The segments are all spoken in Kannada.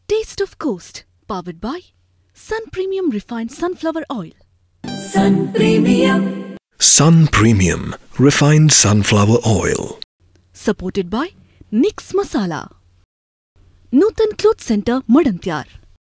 Taste of Coast, powered by Sun Premium Refined Sunflower Oil. Sun Premium. Sun Premium Refined Sunflower Oil. Supported by Nix Masala. Nutan Cloth Center, Madantyar.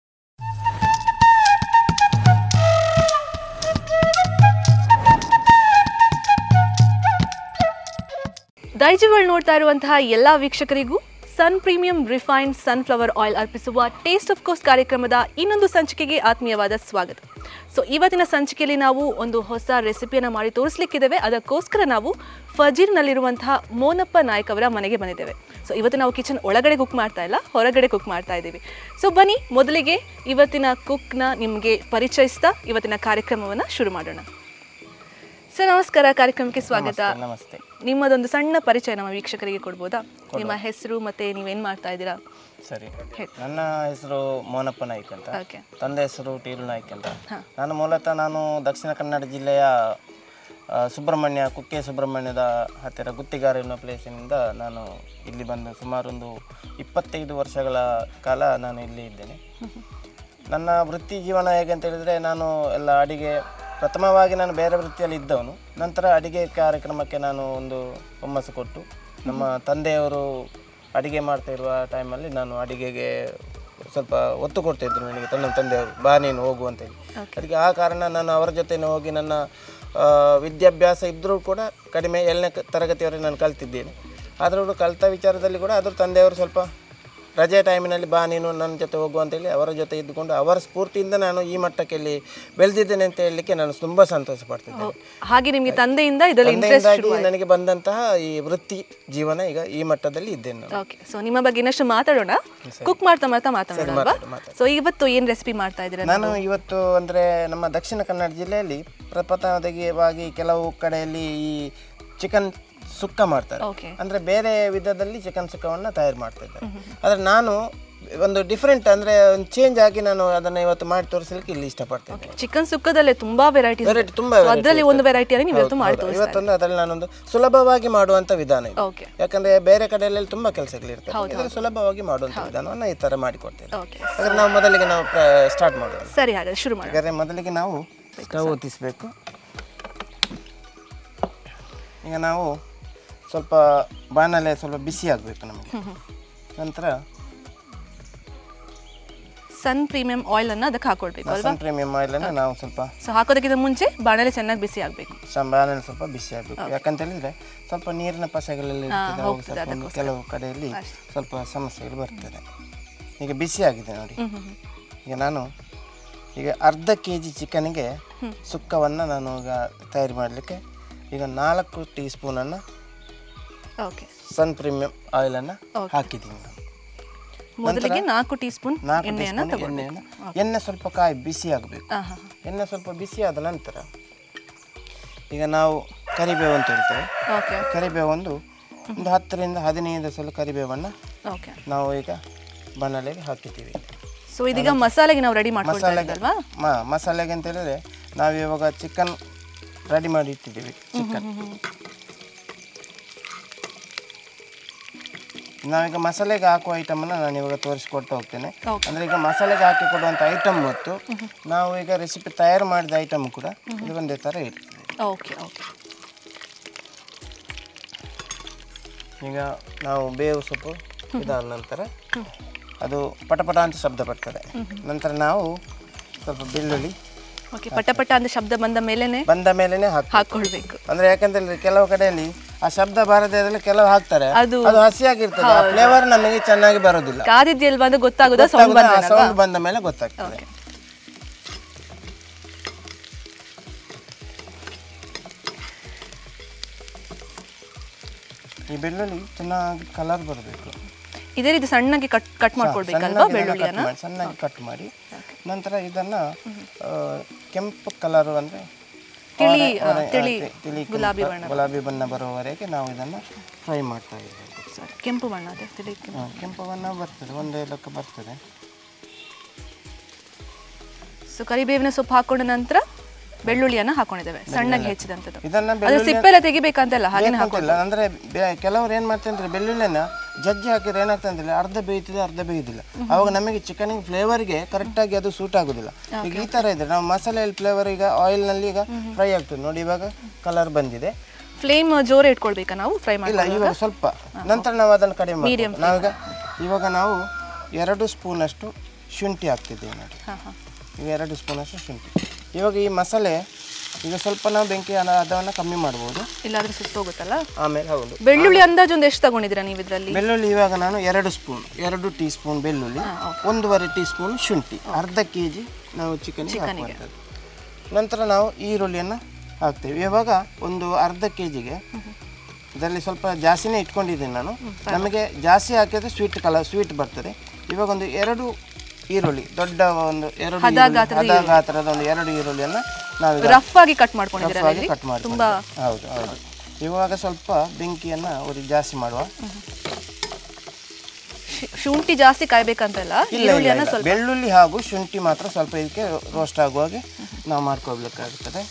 ದೈಜುಗಳು ನೋಡ್ತಾ ಇರುವಂತಹ ಎಲ್ಲ ವೀಕ್ಷಕರಿಗೂ sun premium refined sunflower oil ಅರ್ಪಿಸುವ ಟೇಸ್ಟ್ ಆಫ್ ಕೋಸ್ಟ್ ಕಾರ್ಯಕ್ರಮದ ಇನ್ನೊಂದು ಸಂಚಿಕೆಗೆ ಆತ್ಮೀಯವಾದ ಸ್ವಾಗತ ಸೊ ಇವತ್ತಿನ ಸಂಚಿಕೆಯಲ್ಲಿ ನಾವು ಒಂದು ಹೊಸ ರೆಸಿಪಿಯನ್ನು ಮಾಡಿ ತೋರಿಸ್ಲಿಕ್ಕಿದ್ದೇವೆ ಅದಕ್ಕೋಸ್ಕರ ನಾವು ಫಜೀರ್ನಲ್ಲಿರುವಂತಹ ಮೋನಪ್ಪ ನಾಯ್ಕ್ ಅವರ ಮನೆಗೆ ಬಂದಿದ್ದೇವೆ ಸೊ ಇವತ್ತು ನಾವು ಕಿಚನ್ ಒಳಗಡೆ ಕುಕ್ ಮಾಡ್ತಾ ಇಲ್ಲ ಹೊರಗಡೆ ಕುಕ್ ಮಾಡ್ತಾ ಇದ್ದೀವಿ ಸೊ ಬನ್ನಿ ಮೊದಲಿಗೆ ಇವತ್ತಿನ ಕುಕ್ನ ನಿಮಗೆ ಪರಿಚಯಿಸ್ತಾ ಇವತ್ತಿನ ಕಾರ್ಯಕ್ರಮವನ್ನು ಶುರು ಮಾಡೋಣ ಸರ್ ನಮಸ್ಕಾರ ಕಾರ್ಯಕ್ರಮಕ್ಕೆ ಸ್ವಾಗತ ನಮಸ್ತೆ ನಿಮ್ಮದೊಂದು ಸಣ್ಣ ಪರಿಚಯ ನಮ್ಮ ವೀಕ್ಷಕರಿಗೆ ಕೊಡ್ಬೋದಾ ನಿಮ್ಮ ಹೆಸರು ಮತ್ತೆ ನೀವೇನ್ ಮಾಡ್ತಾ ಇದ್ದೀರಾ ಸರಿ ಹೇಳಿ. ನನ್ನ ಹೆಸರು ಮೋನಪ್ಪ ನಾಯ್ಕ್ ಅಂತ ಓಕೆ ತಂದೆ ಹೆಸರು ಟೀರು ನಾಯ್ಕ್ ಅಂತ ನಾನು ಮೂಲತಃ ನಾನು ದಕ್ಷಿಣ ಕನ್ನಡ ಜಿಲ್ಲೆಯ ಆ, ಸುಬ್ರಹ್ಮಣ್ಯ ಕುಕ್ಕೆ ಸುಬ್ರಹ್ಮಣ್ಯದ ಹತ್ತಿರ ಗುತ್ತಿಗಾರ ಎನ್ನುವ ಪ್ಲೇಸಿನಿಂದ ನಾನು ಇಲ್ಲಿ ಬಂದು ಸುಮಾರೊಂದು ಇಪ್ಪತ್ತೈದು ವರ್ಷಗಳ ಕಾಲ ನಾನು ಇಲ್ಲಿ ಇದ್ದೇನೆ ನನ್ನ ವೃತ್ತಿ ಜೀವನ ಹೇಗೆ ಅಂತ ಹೇಳಿದರೆ ನಾನು ಎಲ್ಲ ಅಡಿಗೆ ಪ್ರಥಮವಾಗಿ ನಾನು ಬೇರೆ ವೃತ್ತಿಯಲ್ಲಿ ಇದ್ದವನು ನಂತರ ಅಡಿಗೆ ಕಾರ್ಯಕ್ರಮಕ್ಕೆ ನಾನು ಒಂದು ಹುಮ್ಮಸ್ಸು ಕೊಟ್ಟು ನಮ್ಮ ತಂದೆಯವರು ಅಡಿಗೆ ಮಾಡ್ತಾ ಇರುವ ಟೈಮಲ್ಲಿ ನಾನು ಅಡಿಗೆಗೆ ಸ್ವಲ್ಪ ಒತ್ತು ಕೊಡ್ತಾಯಿದ್ರು ನನಗೆ ನನ್ನ ತಂದೆಯವರು ಬಾ ನೀನು ಹೋಗು ಅಂತೇಳಿ ಅದಕ್ಕೆ ಆ ಕಾರಣ ನಾನು ಅವರ ಜೊತೆನೇ ಹೋಗಿ ನನ್ನ ಆ, ವಿದ್ಯಾಭ್ಯಾಸ ಇದ್ದರೂ ಕೂಡ ಕಡಿಮೆ ಏಳನೇ ಕ- ತರಗತಿಯವರೆಗೆ ನಾನು ಕಲ್ತಿದ್ದೇನೆ ಆದರೂ ಕಲಿತ ವಿಚಾರದಲ್ಲಿ ಕೂಡ ಅದ್ರ ತಂದೆಯವರು ಸ್ವಲ್ಪ ರಜೆ ಟೈಮಿನಲ್ಲಿ ಬಾ ನೀನು ನನ್ನ ಜೊತೆ ಹೋಗು ಅಂತೇಳಿ ಅವರ ಜೊತೆ ಇದ್ದುಕೊಂಡು ಅವರ ಸ್ಫೂರ್ತಿಯಿಂದ ನಾನು ಈ ಮಟ್ಟಕ್ಕೆ ಇಲ್ಲಿ ಬೆಳೆದಿದ್ದೇನೆ ಅಂತ ಹೇಳಲಿಕ್ಕೆ ನಾನು ತುಂಬ ಸಂತೋಷ ಪಡ್ತಿದ್ದೇನೆ ಹಾಗೆ ನಿಮ್ಗೆ ತಂದೆಯಿಂದ ಇದರಲ್ಲಿ ಇಂಟ್ರೆಸ್ಟ್ ತಂದೆಯಿಂದಾಗಿ ನನಗೆ ಬಂದಂತಹ ಈ ವೃತ್ತಿ ಜೀವನ ಈಗ ಈ ಮಟ್ಟದಲ್ಲಿ ಇದ್ದೇನೆ ನಾನು ಓಕೆ ಸೊ ನಿಮ್ಮ ಬಗ್ಗೆ ಇನ್ನಷ್ಟು ಮಾತಾಡೋಣ ಕುಕ್ ಮಾಡ್ತಾ ಮಾಡ್ತಾ ಮಾತಾಡೋಣ ಅಲ್ವಾ ಮಾತಾಡು, ಮಾತಾಡು. ಸೊ ಇವತ್ತು ಏನ್ ರೆಸಿಪಿ ಮಾಡ್ತಾ ಇದ್ದೀರಾ ನಾನು ಇವತ್ತು ಅಂದರೆ ನಮ್ಮ ದಕ್ಷಿಣ ಕನ್ನಡ ಜಿಲ್ಲೆಯಲ್ಲಿ ಪ್ರಪ್ರಥಮವಾಗಿ ಕೆಲವು ಕಡೆಯಲ್ಲಿ ಈ ಚಿಕನ್ ಸುಕ್ಕ ಮಾಡ್ತಾರೆ ಓಕೆ ಅಂದರೆ ಬೇರೆ ವಿಧದಲ್ಲಿ ಚಿಕನ್ ಸುಕ್ಕವನ್ನು ತಯಾರು ಮಾಡ್ತಾ ಇದ್ದಾರೆ ಆದರೆ ನಾನು ಒಂದು ಡಿಫ್ರೆಂಟ್ ಅಂದರೆ ಒಂದು ಚೇಂಜ್ ಆಗಿ ನಾನು ಅದನ್ನು ಇವತ್ತು ಮಾಡಿ ತೋರಿಸಲಿಕ್ಕೆ ಇಲ್ಲಿ ಇಷ್ಟಪಡ್ತೇನೆ ಚಿಕನ್ ಸುಕ್ಕದಲ್ಲೇ ತುಂಬಾ ವೆರೈಟೀಸ್ ವೆರೈಟಿ ತುಂಬ ಅದರಲ್ಲಿ ಒಂದು ವೆರೈಟಿಯಲ್ಲಿ ನೀವು ಇವತ್ತು ಮಾಡಿ ತೋರಿಸ್ತಾ ಇವತ್ತೊಂದು ಅದರಲ್ಲಿ ನಾನೊಂದು ಸುಲಭವಾಗಿ ಮಾಡುವಂಥ ವಿಧಾನ ಇದು ಓಕೆ ಯಾಕಂದ್ರೆ ಬೇರೆ ಕಡೆಯಲ್ಲಿ ತುಂಬಾ ಕೆಲಸಗಳಿರ್ತವೆ ಇದರಲ್ಲಿ ಸುಲಭವಾಗಿ ಮಾಡುವಂಥ ವಿಧಾನವನ್ನು ಈ ಥರ ಮಾಡಿಕೊಡ್ತೇನೆ ಓಕೆ ಹಾಗಾದ್ರೆ ನಾವು ಮೊದಲಿಗೆ ನಾವು ಸ್ಟಾರ್ಟ್ ಮಾಡೋಣ ಸರಿ ಹಾಗಾದ್ರೆ ಶುರು ಮಾಡೋಣ ಹಾಗಾದ್ರೆ ಮೊದಲಿಗೆ ನಾವು ಸ್ಟವ್ ಹೊತ್ತಿಸ್ಬೇಕು ಈಗ ನಾವು ಸ್ವಲ್ಪ ಬಾಣಲೆ ಸ್ವಲ್ಪ ಬಿಸಿ ಆಗಬೇಕು ನಮಗೆ ನಂತರ ಸನ್ ಪ್ರೀಮಿಯಂ ಆಯಿಲ್ ಅನ್ನ ಅದಕ್ಕೆ ಹಾಕೊಳ್ಬೇಕು ಅಲ್ವಾ ಸನ್ ಪ್ರೀಮಿಯಂ ಆಯಿಲನ್ನು ನಾವು ಸ್ವಲ್ಪ ಸೊ ಹಾಕೋದಕ್ಕಿಂತ ಮುಂಚೆ ಬಾಣಲೆ ಚೆನ್ನಾಗಿ ಬಿಸಿ ಆಗ್ಬೇಕು ಸ- ಬಾಣಲೆ ಸ್ವಲ್ಪ ಬಿಸಿ ಆಗಬೇಕು ಯಾಕಂತ ಹೇಳಿದ್ರೆ ಸ್ವಲ್ಪ ನೀರಿನ ಪಸೆಗಳೆಲ್ಲ ಇರ್ತದೆ ಅವಾಗ ಸ್ವಲ್ಪ ಒಂದು ಕೆಲವು ಕಡೆಯಲ್ಲಿ ಸ್ವಲ್ಪ ಸಮಸ್ಯೆಗಳು ಬರ್ತದೆ ಈಗ ಬಿಸಿ ಆಗಿದೆ ನೋಡಿ ಹ್ಮ್ ಹ್ಮ್ ಹ್ಮ್. ಈಗ ನಾನು ಈಗ ಅರ್ಧ ಕೆ ಜಿ ಚಿಕನ್ಗೆ ಸುಕ್ಕವನ್ನು ನಾನು ಈಗ ತಯಾರು ಮಾಡಲಿಕ್ಕೆ ಈಗ ನಾಲ್ಕು ಟೀ ಸ್ಪೂನನ್ನು ಓಕೆ ಸನ್ ಪ್ರೀಮಿಯಂ ಆಯಿಲನ್ನು ಹಾಕಿದ್ದೀನಿ ನಾನು ಮೊದಲಿಗೆ ನಾಲ್ಕು ಟೀ ಸ್ಪೂನ್ ನಾಲ್ಕು ಟೀ ಎಣ್ಣೆಯನ್ನ ಸ್ಪೂನ್ ತಗೊಳ್ಬೇಕು ಎಣ್ಣೆಯನ್ನು ಎಣ್ಣೆ ಸ್ವಲ್ಪ ಕಾಯಿ ಬಿಸಿ ಆಗಬೇಕು ಹಾ ಹಾ ಎಣ್ಣೆ ಸ್ವಲ್ಪ ಬಿಸಿ ಆದ ನಂತರ ಈಗ ನಾವು ಕರಿಬೇವು ಅಂತ ಹೇಳ್ತೇವೆ ಓಕೆ ಕರಿಬೇವು ಒಂದು ಒಂದು ಹತ್ತರಿಂದ ಹದಿನೈದು ಸಲ ಕರಿಬೇವನ್ನು ಓಕೆ ನಾವು ಈಗ ಬಾಣಲೆಗೆ ಹಾಕಿದ್ದೀವಿ ಸೊ ಇದೀಗ ಮಸಾಲೆಗೆ ನಾವು ರೆಡಿ ಮಾಡ್ಕೊಳ್ತಾ ಮಸಾಲೆಗೆ ಇದ್ದೀವಲ್ವಾ ಮಾ ಮಸಾಲೆಗೆ ಅಂತ ಹೇಳಿದ್ರೆ ನಾವು ಇವಾಗ ಚಿಕನ್ ರೆಡಿ ಮಾಡಿ ಇಟ್ಟಿದ್ದೀವಿ ಚಿಕನ್ ನಾವೀಗ ಮಸಾಲೆಗೆ ಹಾಕುವ ಐಟಮನ್ನು ನಾನು ಇವಾಗ ತೋರಿಸ್ಕೊಡ್ತಾ ಹೋಗ್ತೇನೆ Okay. ಅಂದರೆ ಈಗ ಮಸಾಲೆಗೆ ಹಾಕಿ ಕೊಡುವಂಥ ಐಟಮ್ ಮತ್ತು ನಾವು ಈಗ ರೆಸಿಪಿ ತಯಾರು ಮಾಡಿದ ಐಟಮ್ ಕೂಡ ಇದು ಒಂದೇ ಥರ ಇರ್ತದೆ ಓಕೆ ಓಕೆ ಈಗ ನಾವು ಬೇವು ಸೊಪ್ಪು ಇದಾದ ನಂತರ ಅದು ಪಟಪಟ ಅಂತ ಶಬ್ದ ಬರ್ತದೆ ನಂತರ ನಾವು ಸ್ವಲ್ಪ ಬೆಳ್ಳುಳ್ಳಿ ಓಕೆ ಪಟ ಪಟ ಅಂತ ಶಬ್ದ ಬಂದ ಮೇಲೆನೆ ಬಂದ ಮೇಲೆನೆ ಹಾಕಿ ಹಾಕೊಳ್ಬೇಕು ಅಂದ್ರೆ ಯಾಕಂದ್ರೆ ಕೆಲವು ಕಡೆಯಲ್ಲಿ ಆ ಶಬ್ದ ಬಾರದೆ ಇದ್ರಲ್ಲಿ ಕೆಲವು ಹಾಕ್ತಾರೆ ಅದು- ಅದು ಹಸಿಯಾಗಿರ್ತದೆ ಆ ಫ್ಲೇವರ್ ನಮಗೆ ಚೆನ್ನಾಗಿ ಬರೋದಿಲ್ಲ ಕಾದಿದ್ಯಲ್ವಾ ಅಂತ ಗೊತ್ತಾಗುದಾ ಸೌಂಡ್ ಬಂದ ಸೌಂಡ್ ಬಂದ ಮೇಲೆ ಗೊತ್ತಾಗ್ತದೆ ಓಕೆ ಈ ಬೆಳ್ಳುಳ್ಳಿ ಚೆನ್ನಾಗಿ ಕಲರ್ ಬರಬೇಕು ಇದೇ ರೀತಿ ಸಣ್ಣಗೆ ಕಟ್ ಕಟ್ ಮಾಡ್ಕೊಳ್ಬೇಕಲ್ವಾ ಬೆಳ್ಳುಳ್ಳಿಯನ್ನ ಚೆನ್ನಾಗಿ ಕಟ್ ಮಾಡಿ ನಂತರ ಇದನ್ನ ಆ, ಕೆಂಪು ಕಲರ್ ಅಂದ್ರೆ ತಿಳಿ, ಆರೆ- ಆ, ಆರೆ- ಆ, ತಿಳಿ ತಿ- ತಿಳಿ ಕೆಂಪು- ಗುಲಾಬಿ ಬಣ್ಣ. ಗುಲಾಬಿ ಬಣ್ಣ ಬರುವವರೆಗೆ ನಾವು ಇದನ್ನ ಫ್ರೈ ಮಾಡ್ತಾ ಇದ್ದೇವೆ Sorry, ಕೆಂಪು ಬಣ್ಣ ಅದೇ ತಿಳಿ ಕೆಂಪು. ಹಾ, ಕೆಂಪು ಬಣ್ಣ ಬರ್ತದೆ ಒಂದೇ ಲೆಕ್ಕ ಬರ್ತದೆ ಸೊ ಕರಿಬೇವಿನ ಸೊಪ್ಪು ಹಾಕೊಂಡ ನಂತರ ಬೆಳ್ಳುಳ್ಳಿಯನ್ನ ಹಾಕೊಂಡಿದ್ದೇವೆ ಸಣ್ಣಗೆ ಹೆಚ್ಚಿದಂಥದ್ದು ಇದನ್ನ ಅದ್ರ ಬೆಳ್ಳುಳ್ಳಿ ಸಿಪ್ಪೆಲ್ಲ ತೆಗಿಬೇಕಂತಲ್ಲ ಹಾಗೆ ಬೇಕಂತಿಲ್ಲ ಅಂದ್ರೆ ಬೆ- ಕೆಲವರು ಏನ್ ಮಾಡ್ತಾರೆ ಅಂದ್ರೆ ಬೆಳ್ಳುಳ್ಳಿನ ಜಜ್ಜಿ ಹಾಕಿದ್ರೆ ಏನಾಗ್ತದೆ ಅಂದ್ರೆ ಅರ್ಧ ಬೇಯ್ತಿದೆ ಅರ್ಧ ಬೇಯುದಿಲ್ಲ ಅವಾಗ ನಮಗೆ ಚಿಕನ್ ಫ್ಲೇವರ್ಗೆ ಕರೆಕ್ಟ್ ಆಗಿ ಅದು ಸೂಟ್ ಆಗುದಿಲ್ಲ ಈಗ ಈ ತರ ಇದ್ರೆ ನಾವು ಮಸಾಲೆ ಫ್ಲೇವರ್ ಈಗ ಆಯಿಲ್ ನಲ್ಲಿ ಈಗ ಫ್ರೈ ಆಗ್ತದೆ ನೋಡಿ ಇವಾಗ ಕಲರ್ ಬಂದಿದೆ ಫ್ಲೇಮ್ ಜೋರ ಇಟ್ಕೊಳ್ಬೇಕಾ ನಾವು ಫ್ರೈ ಮಾಡಿ ಇಲ್ಲ ಇವಾಗ ಸ್ವಲ್ಪ ನಂತರ ನಾವು ಅದನ್ನು ಕಡಿಮೆ ಮಾಡ್ಬೋದು. ನಾವೀಗ ಇವಾಗ ನಾವು ಎರಡು ಸ್ಪೂನ್ ಅಷ್ಟು ಶುಂಠಿ ಹಾಕ್ತಿದ್ದೇವೆ ನೋಡಿ ಹಾ ಹಾ ಈಗ ಎರಡು ಸ್ಪೂನ್ ಅಷ್ಟು ಶುಂಠಿ ಇವಾಗ ಈ ಮಸಾಲೆ ಈಗ ಸ್ವಲ್ಪ ನಾವು ಬೆಂಕಿ ಅದನ್ನು ಕಮ್ಮಿ ಮಾಡ್ಬೋದು ಇಲ್ಲಾದ್ರೆ ಸುಟ್ಟೋಗುತ್ತಲ್ಲ ಆಮೇಲೆ ಹೌದು ಬೆಳ್ಳುಳ್ಳಿ ಅಂದಾಜು ಒಂದು ಎಷ್ಟು ತಗೊಂಡಿದ್ದೀರಾ ನೀವು ಇದರಲ್ಲಿ ಬೆಳ್ಳುಳ್ಳಿ ಇವಾಗ ನಾನು ಎರಡು ಸ್ಪೂನ್ ಎರಡು ಟೀ ಸ್ಪೂನ್ ಬೆಳ್ಳುಳ್ಳಿ ಒಂದೂವರೆ ಟೀ ಸ್ಪೂನ್ ಶುಂಠಿ ಅರ್ಧ ಕೆ ಜಿ ನಾವು ಚಿಕನ್ ನಂತರ ನಾವು ಈರುಳ್ಳಿಯನ್ನು ಹಾಕ್ತೇವೆ ಇವಾಗ ಒಂದು ಅರ್ಧ ಕೆ ಜಿಗೆ ಇದರಲ್ಲಿ ಸ್ವಲ್ಪ ಜಾಸ್ತಿನೇ ಇಟ್ಕೊಂಡಿದ್ದೀನಿ ನಾನು ನಮಗೆ ಜಾಸ್ತಿ ಹಾಕಿದ್ರೆ ಸ್ವೀಟ್ ಕಲರ್ ಸ್ವೀಟ್ ಬರ್ತದೆ ಇವಾಗ ಒಂದು ಎರಡು ಈರುಳ್ಳಿ ದೊಡ್ಡ ಒಂದು ಎರಡು ಈರುಳ್ಳಿ, ಹದ ಗಾತ್ರದ ಒಂದು ಎರಡು ಈರುಳ್ಳಿಯನ್ನು ನಾವೀಗ ರಫ್ ಆಗಿ ಕಟ್ ಮಾಡ್ಕೊಂಡಿದ್ದೀರಾ ರಫ್ ಆಗಿ ಕಟ್ ಮಾಡಿ ತುಂಬಾ ಹೌದು ಹೌದು ಇವಾಗ ಸ್ವಲ್ಪ ಬೆಂಕಿಯನ್ನು ಅವ್ರಿಗೆ ಜಾಸ್ತಿ ಮಾಡುವ ಶು- ಶುಂಠಿ ಜಾಸ್ತಿ ಕಾಯ್ಬೇಕಂತಲ್ಲ ಇಲ್ಲ ಇಲ್ಲ ಈರುಳ್ಳಿಯನ್ನ ಇಲ್ಲ. ಸ್ವಲ್ಪ ಬೆಳ್ಳುಳ್ಳಿ ಹಾಗೂ ಶುಂಠಿ ಮಾತ್ರ ಸ್ವಲ್ಪ ಇದಕ್ಕೆ ರೋಸ್ಟ್ ಆಗುವ ಹಾಗೆ ನಾವು ಮಾಡ್ಕೋಬೇಕಾಗುತ್ತದೆ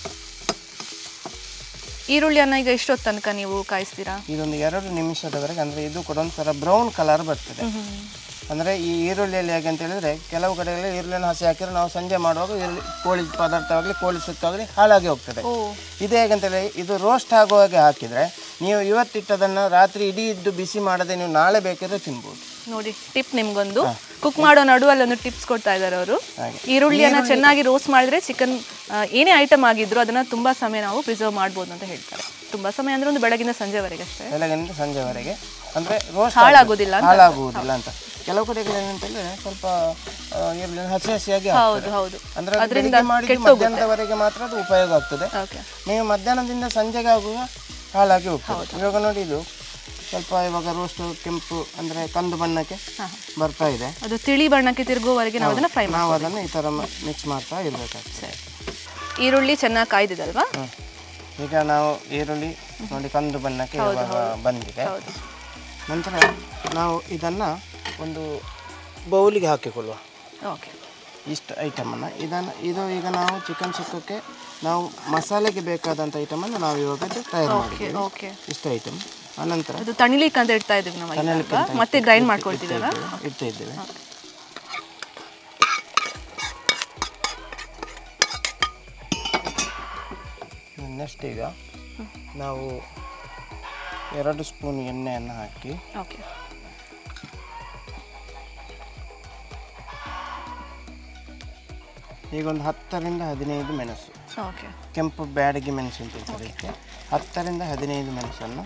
ಈರುಳ್ಳಿಯನ್ನ ಈಗ ಎಷ್ಟೊತ್ತು ತನಕ ನೀವು ಕಾಯಿಸ್ತೀರಾ ಇದೊಂದು ಎರಡು ನಿಮಿಷದವರೆಗೆ ಅಂದರೆ ಇದು ಕೂಡ ಒಂಥರ ಬ್ರೌನ್ ಕಲರ್ ಬರ್ತದೆ ಅಂದರೆ ಈ ಈರುಳ್ಳಿಯಲ್ಲಿ ಹೇಗೆ ಅಂತ ಹೇಳಿದ್ರೆ ಕೆಲವು ಕಡೆಯಲ್ಲಿ ಈರುಳ್ಳಿಯನ್ನು ಹಸಿ ಹಾಕಿದ್ರೆ ನಾವು ಸಂಜೆ ಮಾಡುವಾಗ ಈರುಳ್ಳಿ ಕೋಳಿ ಪದಾರ್ಥ ಆಗಲಿ ಕೋಳಿ ಸುತ್ತಾಗಲಿ ಹಾಳಾಗಿ ಹೋಗ್ತದೆ ಇದು ಹೇಗೆ ಅಂತ ಹೇಳಿ ಇದು ರೋಸ್ಟ್ ಆಗೋ ಹಾಗೆ ಹಾಕಿದರೆ ನೀವು ಇವತ್ತಿಟ್ಟದನ್ನು ರಾತ್ರಿ ಇಡೀ ಇದ್ದು ಬಿಸಿ ಮಾಡದೆ ನೀವು ನಾಳೆ ಬೇಕಿದ್ರೆ ತಿನ್ಬೋದು ನೋಡಿ ಟಿಪ್ ನಿಮ್ಗೊಂದು ಕುಕ್ ಮಾಡೋ ನಡುವಲ್ಲಿ ಒಂದು ಟಿಪ್ಸ್ ಕೊಡ್ತಾ ಇದ್ದಾರೆ ಅವರು ಈರುಳ್ಳಿಯನ್ನ ಚೆನ್ನಾಗಿ ರೋಸ್ಟ್ ಮಾಡಿದ್ರೆ ಚಿಕನ್ ಏನೇ ಐಟಮ್ ಆಗಿದ್ರು ಅದನ್ನ ತುಂಬಾ ಸಮಯ ನಾವು ಪ್ರಿಸರ್ವ್ ಮಾಡ್ಬೋದು ಅಂತ ಹೇಳ್ತಾರೆ ತುಂಬಾ ಸಮಯ ಅಂದ್ರೆ ಒಂದು ಬೆಳಗಿನ ಸಂಜೆವರೆಗೆ ಅಷ್ಟೇ ಬೆಳಗಿನಿಂದ ಸಂಜೆವರೆಗೆ ಅಂದರೆ ರೋಸ್ಟ್ ಹಾಳಾಗೋದಿಲ್ಲ ಅಂತ ಹಾಳಾಗುವುದಿಲ್ಲ ಅಂತ ಕೆಲವು ಕಡೆಗಳು ಏನಂತಂದ್ರೆ ಸ್ವಲ್ಪ ಆ, ಈರುಳ್ಳಿನ ಹಸಿ ಹಸಿಯಾಗಿ ಹೌದು ಹೌದು ಅಂದ್ರೆ ಅದು ಬೆಳಿಗ್ಗೆ ಮಾಡಿದ್ದು ಮಧ್ಯಾಹ್ನದವರೆಗೆ ಮಾತ್ರ ಅದು ಉಪಯೋಗ ಆಗ್ತದೆ ಓಕೆ ನೀವು ಮಧ್ಯಾಹ್ನದಿಂದ ಸಂಜೆಗೆ ಆಗುವ ಹಾಳಾಗಿ ಹೋಗ್ತದೆ ಇವಾಗ ನೋಡಿ ಇದು ಸ್ವಲ್ಪ ಇವಾಗ ರೋಸ್ಟ್ ಕೆಂಪು ಅಂದ್ರೆ ಕಂದು ಬಣ್ಣಕ್ಕೆ ಬರ್ತಾ ಇದೆ ಅದು ತಿಳಿ ಬಣ್ಣಕ್ಕೆ ತಿರುಗುವವರೆಗೆ ನಾವು ಅದನ್ನ ಫ್ರೈ ಮಾಡಿ ನಾವು ಅದನ್ನು ಈ ಥರ ಮಿಕ್ಸ್ ಮಾಡ್ತಾ ಇರಬೇಕಾಗ್ತದೆ ಈರುಳ್ಳಿ ಚೆನ್ನಾಗಿ ಕಾಯ್ದಿದಲ್ವಾ ಹ್ಮ್. ಈಗ ನಾವು ಈರುಳ್ಳಿ ನೋಡಿ ಕಂದು ಬಣ್ಣಕ್ಕೆ ಇವಾಗ ಬಂದಿದೆ ಹೌದು ನಂತರ ನಾವು ಇದನ್ನು ಒಂದು ಬೌಲಿಗೆ ಹಾಕಿಕೊಳ್ಳುವ ಓಕೆ ಇಷ್ಟು ಐಟಮನ್ನು ಇದನ್ನು ಇದು ಈಗ ನಾವು ಚಿಕನ್ ಸುಕ್ಕಕ್ಕೆ ನಾವು ಮಸಾಲೆಗೆ ಬೇಕಾದಂಥ ಐಟಮನ್ನು ನಾವು ಇವಾಗ ಇದು ತಯಾರು ಮಾಡಿದ್ದೀವಿ ಓಕೆ ಇಷ್ಟು ಐಟಮ್ ಆನಂತರ ಅದು ತಣಿಲಿಕ್ಕೆ ಅಂತ ಇಡ್ತಾ ಇದೀವಿ ನಾವು ಈಗ ಅಲ್ವಾ? ಮತ್ತೆ ಗ್ರೈಂಡ್ ಮಾಡ್ಕೊಳ್ತೀವಲ್ಲ ಇಡ್ತಾ ಇದ್ದೇವೆ ನೆಕ್ಸ್ಟ್ ಈಗ ನಾವು ಎರಡು ಸ್ಪೂನ್ ಎಣ್ಣೆಯನ್ನು ಹಾಕಿ ಓಕೆ ಈಗ ಒಂದು ಹತ್ತರಿಂದ ಹದಿನೈದು ಮೆಣಸು ಓಕೆ ಕೆಂಪು ಬ್ಯಾಡಗಿ ಮೆಣಸು ಅಂತ ಹೇಳ್ತಾರೆ ಇದಕ್ಕೆ ಹತ್ತರಿಂದ ಹದಿನೈದು ಮೆಣಸನ್ನು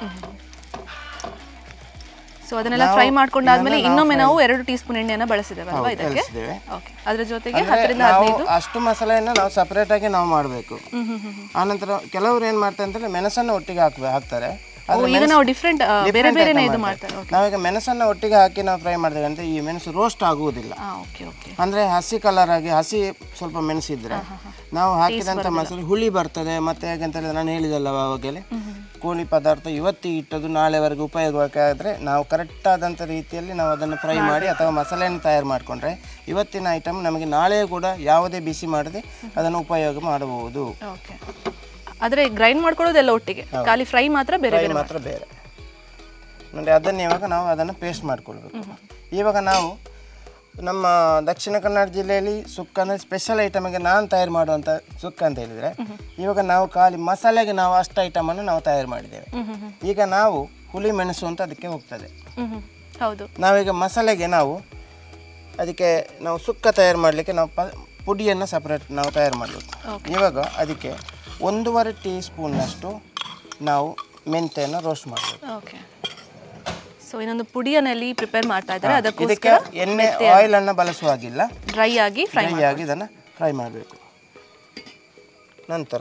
ಸೊ ಅದನ್ನೆಲ್ಲ ಫ್ರೈ ಮಾಡ್ಕೊಂಡಾದ್ಮೇಲೆ ಇನ್ನೊಮ್ಮೆ ನಾವು ಎರಡು ಟೀ ಸ್ಪೂನ್ ಎಣ್ಣೆಯನ್ನ ಬಳಸಿದ್ದೇವೆ ಅಲ್ವಾ ಇದಕ್ಕೆ ಕಲಿಸಿದ್ದೇವೆ ಓಕೆ ಅದ್ರ ಜೊತೆಗೆ ಅಂದ್ರೆ ಹತ್ತರಿಂದ ನಾವು ಹದಿನೈದು ಅಷ್ಟು ಮಸಾಲೆಯನ್ನು ನಾವು ಸಪರೇಟ್ ಆಗಿ ನಾವು ಮಾಡಬೇಕು ಆನಂತರ ಕೆಲವರು ಏನು ಮಾಡ್ತಾರೆ ಅಂತಂದ್ರೆ ಮೆಣಸನ್ನು ಒಟ್ಟಿಗೆ ಹಾಕ್ಬೇಕು ಹಾಕ್ತಾರೆ ಓ, ಈಗ ನಾವು ಡಿಫ್ರೆಂಟ್ ಬೇರೆ ಬೇರೆನೇ ಇದು ಮಾಡ್ತಾರೆ ಓಕೆ ನಾವೀಗ ಮೆಣಸನ್ನು ಒಟ್ಟಿಗೆ ಹಾಕಿ ನಾವು ಫ್ರೈ ಮಾಡಿದ್ರೆ ಅಂದ್ರೆ ಈ ಮೆಣಸು ರೋಸ್ಟ್ ಆಗುವುದಿಲ್ಲ ಹಾಂ ಓಕೆ ಓಕೆ ಅಂದ್ರೆ ಹಸಿ ಕಲರ್ ಆಗಿ ಹಸಿ ಸ್ವಲ್ಪ ಮೆಣಸಿದ್ರೆ ನಾವು ಹಾಕಿದಂಥ ಮಸಾಲೆ ಹುಳಿ ಬರ್ತದೆ ಮತ್ತೆ ಹೇಗೆ ಅಂತ ಹೇಳಿದ್ರೆ ನಾನು ಹೇಳಿದಲ್ಲ ಅವಾಗಲೇ ಕೋಳಿ ಪದಾರ್ಥ ಇವತ್ತಿಗೆ ಇಟ್ಟದ್ದು ನಾಳೆವರೆಗೆ ಉಪಯೋಗಬೇಕಾದ್ರೆ ನಾವು ಕರೆಕ್ಟ್ ಆದಂಥ ರೀತಿಯಲ್ಲಿ ನಾವು ಅದನ್ನು ಫ್ರೈ ಮಾಡಿ ಅಥವಾ ಮಸಾಲೆಯನ್ನು ತಯಾರು ಮಾಡಿಕೊಂಡ್ರೆ ಇವತ್ತಿನ ಐಟಮ್ ನಮಗೆ ನಾಳೆ ಕೂಡ ಯಾವುದೇ ಬಿಸಿ ಮಾಡದೆ ಅದನ್ನು ಉಪಯೋಗ ಮಾಡಬಹುದು ಓಕೆ ಆದರೆ ಗ್ರೈಂಡ್ ಮಾಡ್ಕೊಳ್ಳೋದೆಲ್ಲ ಒಟ್ಟಿಗೆ ಖಾಲಿ ಫ್ರೈ ಮಾತ್ರ ಬೇರೆ ಫ್ರೈ ಬೇರೆ ಮಾತ್ರ ಬೇರೆ ನೋಡಿ ಅದನ್ನು ಇವಾಗ ನಾವು ಅದನ್ನು ಪೇಸ್ಟ್ ಮಾಡ್ಕೊಳ್ಬೇಕು ಇವಾಗ ನಾವು ನಮ್ಮ ದಕ್ಷಿಣ ಕನ್ನಡ ಜಿಲ್ಲೆಯಲ್ಲಿ ಸುಕ್ಕ ಅಂದರೆ ಸ್ಪೆಷಲ್ ಐಟಮಿಗೆ ನಾನು ತಯಾರು ಮಾಡುವಂಥ ಸುಕ್ಕ ಅಂತ ಹೇಳಿದರೆ ಇವಾಗ ನಾವು ಖಾಲಿ ಮಸಾಲೆಗೆ ನಾವು ಅಷ್ಟು ಐಟಮನ್ನು ನಾವು ತಯಾರು ಮಾಡಿದ್ದೇವೆ ಈಗ ನಾವು ಹುಳಿ ಮೆಣಸು ಅಂತ ಅದಕ್ಕೆ ಹೋಗ್ತದೆ ಹ್ಮ್ ಹ್ಮ್ ಹೌದು ನಾವೀಗ ಮಸಾಲೆಗೆ ನಾವು ಅದಕ್ಕೆ ನಾವು ಸುಕ್ಕ ತಯಾರು ಮಾಡಲಿಕ್ಕೆ ನಾವು ಪ ಪುಡಿಯನ್ನು ಸಪ್ರೇಟ್ ನಾವು ತಯಾರು ಮಾಡಬೇಕು ಇವಾಗ ಅದಕ್ಕೆ ಒಂದೂವರೆ ಟೀ ಸ್ಪೂನ್ನಷ್ಟು ನಾವು ಮೆಂತೆಯನ್ನು ರೋಸ್ಟ್ ಮಾಡಬೇಕು ಓಕೆ ಸೊ ಇನ್ನೊಂದು ಪುಡಿಯನ್ನಲ್ಲಿ ಪ್ರಿಪೇರ್ ಮಾಡ್ತಾ ಇದ್ದಾರೆ ಇದಕ್ಕೆ ಅದಕ್ಕೋಸ್ಕರ ಎಣ್ಣೆ ಆಯಿಲ್ ಅನ್ನು ಬಳಸುವಾಗಿಲ್ಲ ಡ್ರೈ ಆಗಿ ಫ್ರೈ ಫ್ರೈ ಆಗಿ ಇದನ್ನು ಫ್ರೈ ಮಾಡಬೇಕು ನಂತರ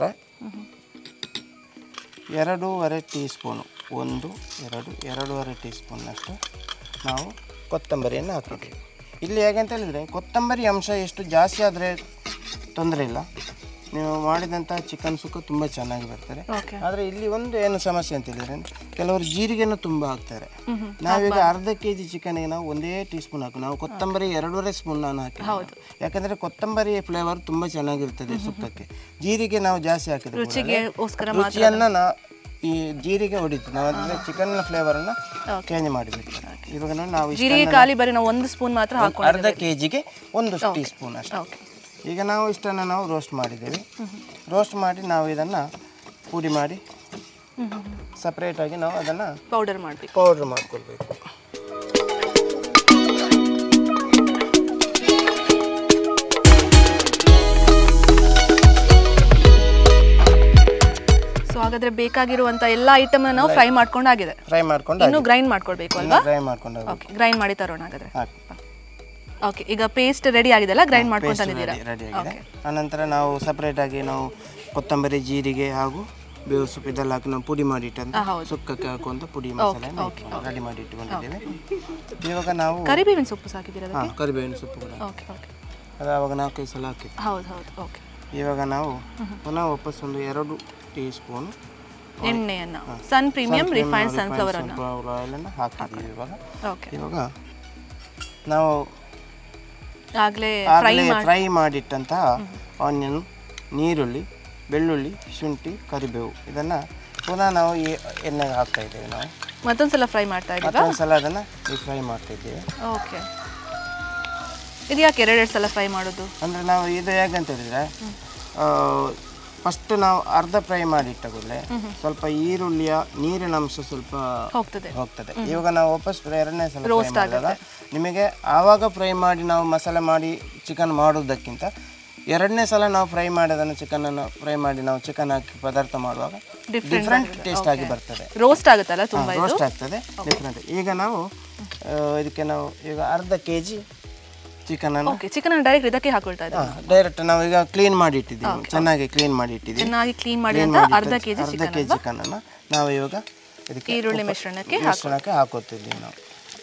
ಎರಡೂವರೆ ಟೀ ಸ್ಪೂನು ಒಂದು ಎರಡು ಎರಡೂವರೆ ಟೀ ಸ್ಪೂನ್ನಷ್ಟು ನಾವು ಕೊತ್ತಂಬರಿಯನ್ನು ಹಾಕಬೇಕು ಇಲ್ಲಿ ಹೇಗೆ ಅಂತ ಹೇಳಿದರೆ ಕೊತ್ತಂಬರಿ ಅಂಶ ಎಷ್ಟು ಜಾಸ್ತಿ ಆದರೆ ತೊಂದರೆ ಇಲ್ಲ ನೀವು ಮಾಡಿದಂಥ ಚಿಕನ್ ಸುಕ್ಕ ತುಂಬ ಚೆನ್ನಾಗಿ ಬರ್ತದೆ ಓಕೆ ಆದರೆ ಇಲ್ಲಿ ಒಂದು ಏನು ಸಮಸ್ಯೆ ಅಂತ ಹೇಳಿದ್ರೆ ಕೆಲವರು ಜೀರಿಗೆನೂ ತುಂಬ ಹಾಕ್ತಾರೆ ನಾವೀಗ ಅರ್ಧ ಕೆ ಜಿ ಚಿಕನ್ಗೆ ನಾವು ಒಂದೇ ಟೀ ಸ್ಪೂನ್ ಹಾಕಿ ನಾವು ಕೊತ್ತಂಬರಿ ಎರಡೂವರೆ ಸ್ಪೂನ್ ನಾನು ಹಾಕಿ ಯಾಕಂದ್ರೆ ಕೊತ್ತಂಬರಿ ಫ್ಲೇವರ್ ತುಂಬ ಚೆನ್ನಾಗಿರ್ತದೆ ಸುಕ್ಕಕ್ಕೆ ಜೀರಿಗೆ ನಾವು ಜಾಸ್ತಿ ಹಾಕಿದ್ರೆ ಕೂಡ ರುಚಿಗೆಗೋಸ್ಕರ ರುಚಿಯನ್ನ ನಾ ಈ ಜೀರಿಗೆ ಹೊಡಿತು ನಾವು ಅಂದ್ರೆ ಚಿಕನ್ ಫ್ಲೇವರ್ ಅನ್ನ ಚೇಂಜ್ ಮಾಡಿಬಿಟ್ಟು ಇವಾಗ ನೋಡಿ ನಾವು ಇಷ್ಟನ್ನ ಜೀರಿಗೆ ಖಾಲಿ ಬರೀ ನಾವು ಒಂದು ಸ್ಪೂನ್ ಮಾತ್ರ ಹಾಕೊಂಡು ಅರ್ಧ ಕೆ ಜಿಗೆ ಒಂದು ಟೀ ಸ್ಪೂನ್ ಅಷ್ಟೇ ಓಕೆ ಈಗ ನಾವು ಇಷ್ಟನ್ನು ನಾವು ರೋಸ್ಟ್ ಮಾಡಿದ್ದೇವೆ ರೋಸ್ಟ್ ಮಾಡಿ ನಾವು ಇದನ್ನು ಪುಡಿ ಮಾಡಿ ಸಪ್ರೇಟಾಗಿ ನಾವು ಅದನ್ನು ಪೌಡರ್ ಮಾಡಬೇಕು ಪೌಡ್ರ್ ಮಾಡ್ಕೊಳ್ಬೇಕು ಸೊ ಹಾಗಾದ್ರೆ ಬೇಕಾಗಿರುವಂತ ಎಲ್ಲ ಐಟಮ್ ನಾವು ಫ್ರೈ ಮಾಡ್ಕೊಂಡು ಆಗಿದೆ ಫ್ರೈ ಮಾಡ್ಕೊಂಡು ಇನ್ನು ಗ್ರೈಂಡ್ ಮಾಡ್ಕೊಳ್ಬೇಕು ಅಲ್ವಾ ಫ್ರೈ ಮಾಡ್ಕೊಂಡು ಓಕೆ ಗ್ರೈಂಡ್ ಮಾಡಿ ತರೋಣ ಹಾಗಾದ್ರೆ ಹಾಕಿ ಓಕೆ ಈಗ ಪೇಸ್ಟ್ ರೆಡಿ ಆಗಿದೆ ಅಲ್ಲ ಗ್ರೈಂಡ್ ಮಾಡ್ಕೊಂಡು ತಂದಿದ್ದೀರಾ ರೆಡಿ ಆಗಿದೆ ಆನಂತರ ನಾವು ಸಪ್ರೇಟಾಗಿ ನಾವು ಕೊತ್ತಂಬರಿ ಜೀರಿಗೆ ಹಾಗೂ ಬೇವು ಸೊಪ್ಪು ಇದೆಲ್ಲ ಹಾಕಿ ನಾವು ಪುಡಿ ಮಾಡಿ ಇಟ್ಟಂತ ಸುಕ್ಕಕ್ಕೆ ಹಾಕುವಂಥ ಪುಡಿ ಮಸಾಲೆ ರೆಡಿ ಮಾಡಿ ಇಟ್ಟುಕೊಂಡಿದ್ದೇವೆ ಇವಾಗ ನಾವು ಕರಿಬೇವಿನ ಸೊಪ್ಪು ಸಾಕಿದ್ದೀರಾ ಹಾಂ ಕರಿಬೇವಿನ ಸೊಪ್ಪು ಕೂಡ ಓಕೆ ಓಕೆ ಅದು ಅವಾಗ ನಾಲ್ಕೈದು ಸಲ ಹಾಕಿದ್ದು ಹೌದು ಹೌದು ಓಕೆ ಇವಾಗ ನಾವು ಪುನಃ ವಾಪಸ್ ಒಂದು ಎರಡು ಟೀ ಸ್ಪೂನ್ ಎಣ್ಣೆಯನ್ನ ಸನ್ ಪ್ರೀಮಿಯಂ ರಿಫೈನ್ಡ್ ಸನ್ಫ್ಲವರ್ ಅನ್ನ ಆಯಿಲನ್ನು ಹಾಕಿದ್ದೀವಿ ಇವಾಗ ಓಕೆ ಇವಾಗ ನಾವು ಆಗ್ಲೇ ಫ್ರೈ ಆಗಲೇ ಫ್ರೈ ಮಾಡಿಟ್ಟಂತಹ ಆನಿಯನ್ ನೀರುಳ್ಳಿ ಬೆಳ್ಳುಳ್ಳಿ ಶುಂಠಿ ಕರಿಬೇವು ಇದನ್ನು ಪುನಃ ನಾವು ಈ ಎಣ್ಣೆಗೆ ಹಾಕ್ತಾ ಇದ್ದೇವೆ ನಾವು ಮತ್ತೊಂದ್ಸಲ ಫ್ರೈ ಮಾಡ್ತಾ ಇದ್ದೀರಾ ಮತ್ತೊಂದು ಸಲ ಅದನ್ನು ಫ್ರೈ ಮಾಡ್ತಾ ಇದ್ದೇವೆ ಓಕೆ ಇದು ಯಾಕೆ ಎರಡೆರಡು ಸಲ ಫ್ರೈ ಮಾಡೋದು ಅಂದರೆ ನಾವು ಇದು ಹೇಗೆ ಅಂತ ಹೇಳಿದ್ರೆ ಫಸ್ಟ್ ನಾವು ಅರ್ಧ ಫ್ರೈ ಮಾಡಿ ಇಟ್ಟ ಕೂಡಲೇ ಸ್ವಲ್ಪ ಈರುಳ್ಳಿಯ ನೀರಿನ ಅಂಶ ಸ್ವಲ್ಪ ಹೋಗ್ತದೆ ಹೋಗ್ತದೆ ಇವಾಗ ನಾವು ವಾಪಸ್ ಎರಡನೇ ಸಲ ಫ್ರೈ ಮಾಡಿದಾಗ ನಿಮಗೆ ಆವಾಗ ಫ್ರೈ ಮಾಡಿ ನಾವು ಮಸಾಲೆ ಮಾಡಿ ಚಿಕನ್ ಮಾಡೋದಕ್ಕಿಂತ ಎರಡನೇ ಸಲ ನಾವು ಫ್ರೈ ಮಾಡಿ ಅದನ್ನು ಚಿಕನನ್ನು ಫ್ರೈ ಮಾಡಿ ನಾವು ಚಿಕನ್ ಹಾಕಿ ಪದಾರ್ಥ ಮಾಡುವಾಗ ಡಿಫ್ರೆಂಟ್ ಟೇಸ್ಟ್ ಆಗಿ ಬರ್ತದೆ ರೋಸ್ಟ್ ಆಗುತ್ತಲ್ಲ ತುಂಬಾ ಇದು ರೋಸ್ಟ್ ಆಗ್ತದೆ ಡಿಫ್ರೆಂಟ್ ಈಗ ನಾವು ಆ, ಇದಕ್ಕೆ ನಾವು ಈಗ ಅರ್ಧ ಕೆ ಜಿ ಚಿಕನನ್ನು ಓಕೆ ಚಿಕನ್ ಡೈರೆಕ್ಟ್ ಇದಕ್ಕೆ ಹಾಕೊಳ್ತಾ ಇದ್ದಾರೆ ಡೈರೆಕ್ಟ್ ನಾವು ಈಗ ಕ್ಲೀನ್ ಮಾಡಿ ಇಟ್ಟಿದ್ದೀವಿ ಚೆನ್ನಾಗಿ ಕ್ಲೀನ್ ಮಾಡಿ ಇಟ್ಟಿದ್ದೀವಿ ಚೆನ್ನಾಗಿ ಕ್ಲೀನ್ ಮಾಡಿ Clean ಅಂತ ಮಾಡಿ ಅರ್ಧ ಇಟ್ಟು- ಕೆಜಿ ಅರ್ಧ ಚಿಕನ್ ಕೆ ಜಿ ಚಿಕನನ್ನು ನಾವು ಇವಾಗ ಇದಕ್ಕೆ ಈರುಳ್ಳಿ ಮಿಶ್ರಣಕ್ಕೆ ಮಿಶ್ರಣಕ್ಕೆ ಹಾಕೋತಿದ್ದೀವಿ ನಾವು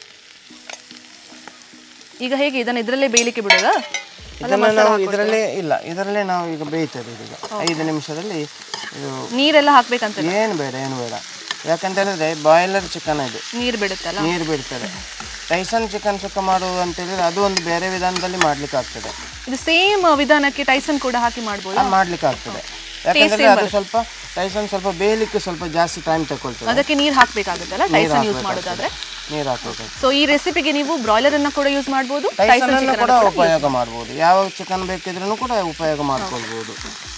ಈಗ ಹೇಗೆ ಇದನ್ನ ಇದರಲ್ಲೇ ಬೇಯಲಿಕ್ಕೆ ಬಿಡೋದಾ ಇದನ್ನು ನಾವು ಇದರಲ್ಲೇ ಇಲ್ಲ ಇದರಲ್ಲೇ ನಾವು ಈಗ ಬೇಯ್ತದೆ ಇದೀಗ ಐದು ನಿಮಿಷದಲ್ಲಿ ಇದು ನೀರೆಲ್ಲ ಹಾಕ್ಬೇಕಂತ ಏನು ಬೇಡ ಏನು ಬೇಡ ಯಾಕಂತ ಹೇಳಿದ್ರೆ ಬಾಯ್ಲರ್ ಚಿಕನ್ ಇದು ನೀರು ಬಿಡುತ್ತಲ್ಲ ನೀರು ಬಿಡ್ತದೆ ಟೈಸನ್ ಚಿಕನ್ ಸುಕ್ಕ ಮಾಡುವುದು ಅಂತ ಹೇಳಿದ್ರೆ ಅದು ಒಂದು ಬೇರೆ ವಿಧಾನದಲ್ಲಿ ಮಾಡ್ಲಿಕ್ಕೆ ಆಗ್ತದೆ ಇದು ಸೇಮ್ ವಿಧಾನಕ್ಕೆ ಟೈಸನ್ ಕೂಡ ಹಾಕಿ ಮಾಡ್ಬೋದು ಅದು ಮಾಡ್ಲಿಕ್ಕೆ ಆಗ್ತದೆ ಯಾಕಂದ್ರೆ ಅದು ಸ್ವಲ್ಪ ಟೈಸನ್ ಸ್ವಲ್ಪ ಬೇಯಲಿಕ್ಕೆ ಸ್ವಲ್ಪ ಜಾಸ್ತಿ ಟೈಮ್ ತಗೊಳ್ತದೆ ಅದಕ್ಕೆ ನೀರು ಹಾಕ್ಬೇಕಾಗುತ್ತಲ್ಲ ಟೈಸನ್ ಯೂಸ್ ಮಾಡೋದಾದ್ರೆ ನೀರು ಹಾಕಬೇಕು ಸೊ ಈ ರೆಸಿಪಿಗೆ ನೀವು ಬ್ರಾಯ್ಲರ್ ಅನ್ನ ಕೂಡ ಯೂಸ್ ಮಾಡ್ಬೋದು ಟೈಸನ್ ಟೈಸನ್ ಅನ್ನು ಚಿಕನ್ ಕೂಡ ಉಪಯೋಗ ಮಾಡ್ಬೋದು ಯಾವ ಚಿಕನ್ ಬೇಕಿದ್ರೂ ಕೂಡ ಉಪಯೋಗ ಮಾಡ್ಕೊಳ್ಬೋದು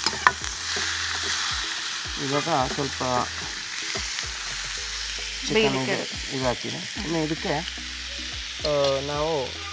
ಇವಾಗ ಸ್ವಲ್ಪ ಚಿಕನ್ ಇದು ಹಾಕಿದೆ ಇನ್ನು ಇದಕ್ಕೆ ಆ, ನಾವು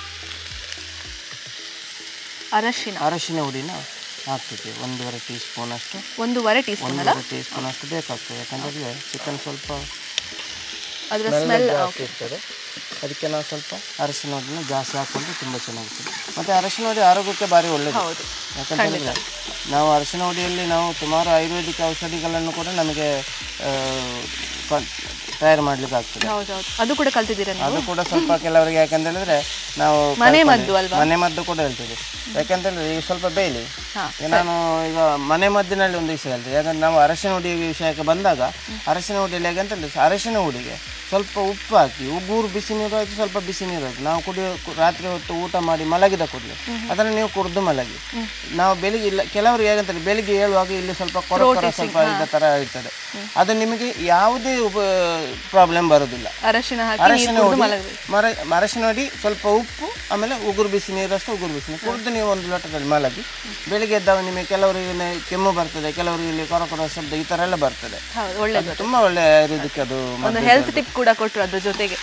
ಅರಶಿನ ಅರಶಿನ ಹುಡಿನ ಹಾಕ್ತಿದ್ದೀವಿ ಒಂದೂವರೆ ಟೀ ಸ್ಪೂನ್ ಅಷ್ಟು ಒಂದೂವರೆ ಟೀ ಸ್ಪೂನ್ ಅಲ್ಲ ಒಂದೂವರೆ ಟೀ ಸ್ಪೂನ್ ಅಷ್ಟು ಬೇಕಾಗ್ತದೆ ಯಾಕಂದರೆ ಚಿಕನ್ ಸ್ವಲ್ಪ ಅದರ ಸ್ಮೆಲ್ ಸ್ಮೆಲ್ ಜಾಸ್ತಿ ಇರ್ತದೆ ಅದಕ್ಕೆ ನಾವು ಸ್ವಲ್ಪ ಅರಶಿನ ಹುಡಿನ ಜಾಸ್ತಿ ಹಾಕ್ಕೊಂಡ್ರೆ ತುಂಬ ಚೆನ್ನಾಗಿರ್ತದೆ ಮತ್ತು ಅರಶಿನ ಹುಡಿ ಆರೋಗ್ಯಕ್ಕೆ ಭಾರಿ ಒಳ್ಳೆಯದು ಹೌದು ಯಾಕಂತ ಹೇಳಿದ್ರೆ ನಾವು ಅರಶಿನ ಹುಡಿಯಲ್ಲಿ ನಾವು ಸುಮಾರು ಆಯುರ್ವೇದಿಕ್ ಔಷಧಿಗಳನ್ನು ಕೂಡ ನಮಗೆ ಆ, ಕ- ತಯಾರು ಮಾಡ್ಲಿಕ್ಕೆ ಆಗ್ತದೆ ಹೌದೌದು ಅದು ಕೂಡ ಕಲ್ತಿದ್ದೀರಾ ನೀವು ಅದು ಕೂಡ ಸ್ವಲ್ಪ ಕೆಲವರಿಗೆ ಯಾಕಂತ ಹೇಳಿದ್ರೆ ನಾವು ಮನೆ ಕಲ್ತ್ಕೊಂಡ್ವಿ. ಮದ್ದು ಅಲ್ವಾ? ಮನೆ ಮದ್ದು ಕೂಡ ಹೇಳ್ತೀವಿ ಯಾಕಂತ ಹೇಳಿದ್ರೆ ಈಗ ಸ್ವಲ್ಪ ಬೇಯಲಿ ಈಗ ನಾನು ಈಗ ಮನೆ ಮದ್ದಿನಲ್ಲಿ ಒಂದು ವಿಷಯ ಹೇಳ್ತೀನಿ ಯಾಕಂದ್ರೆ ನಾವು ಅರಶಿನ ಹುಡಿ ವಿಷಯಕ್ಕೆ ಬಂದಾಗ ಅರಶಿನ ಹುಡಿಯಲ್ಲಿ ಹೇಗಂತ ಹೇಳಿದ್ರೆ ಅರಶಿನ ಹುಡಿಗೆ ಸ್ವಲ್ಪ ಉಪ್ಪು ಹಾಕಿ ಉಗುರು ಬಿಸಿ ನೀರು ಹಾಕಿ ಸ್ವಲ್ಪ ಬಿಸಿ ನೀರು ಹಾಕಿ ನಾವು ಕುಡಿಯೋ ಕು- ರಾತ್ರಿ ಹೊತ್ತು ಊಟ ಮಾಡಿ ಮಲಗಿದ ಕೂಡಲೇ ಅದನ್ನು ನೀವು ಕುಡಿದು ಮಲಗಿ ನಾವು ಬೆಳಿಗ್ಗೆ ಇಲ್ಲ ಕೆಲವರು ಹೇಗಂತಾರೆ ಬೆಳಿಗ್ಗೆ ಹೇಳುವಾಗ ಇಲ್ಲಿ ಸ್ವಲ್ಪ ಕೊರ ಕೊರ ಸ್ವಲ್ಪ ಇದ್ದ ಥರ ಇರ್ತದೆ ಅದು ನಿಮಗೆ ಯಾವುದೇ ಉಪ ಪ್ರಾಬ್ಲಮ್ ಬರೋದಿಲ್ಲ ಅರಶಿನ ಹಾಕಿ ಅರಶಿನ ನೀರು ಕುಡಿದು ಹುಡಿ ಮಲಗಬೇಕು ಮರ ಅರಶಿನ ಹುಡಿ ಸ್ವಲ್ಪ ಉಪ್ಪು ಆಮೇಲೆ ಉಗುರು ಬಿಸಿ ನೀರಷ್ಟು ಉಗುರು ಬಿಸಿ ನೀರು ಕುಡಿದು ನೀವು ಒಂದು ಲೋಟದಲ್ಲಿ ಮಲಗಿ ಬೆಳಿಗ್ಗೆ ಎದ್ದಾಗ ನಿಮಗೆ ಕೆಲವರಿಗೆ ನೆ- ಕೆಮ್ಮು ಬರ್ತದೆ ಕೆಲವರಿಗೆ ಇಲ್ಲಿ ಕೊರ ಕೊರ ಶಬ್ದ ಈ ಥರ ಎಲ್ಲ ಬರ್ತದೆ ಹೌದು ಒಳ್ಳೇದು ಅದು ತುಂಬ ಒಳ್ಳೆ ಆಯುರ್ವೇದಿಕ್ ಅದು ಒಂದು ಹೆಲ್ತ್ ಟಿಪ್ ಕೂಡ ಕೊಟ್ಟರು ಅದ್ರ ಜೊತೆಗೆ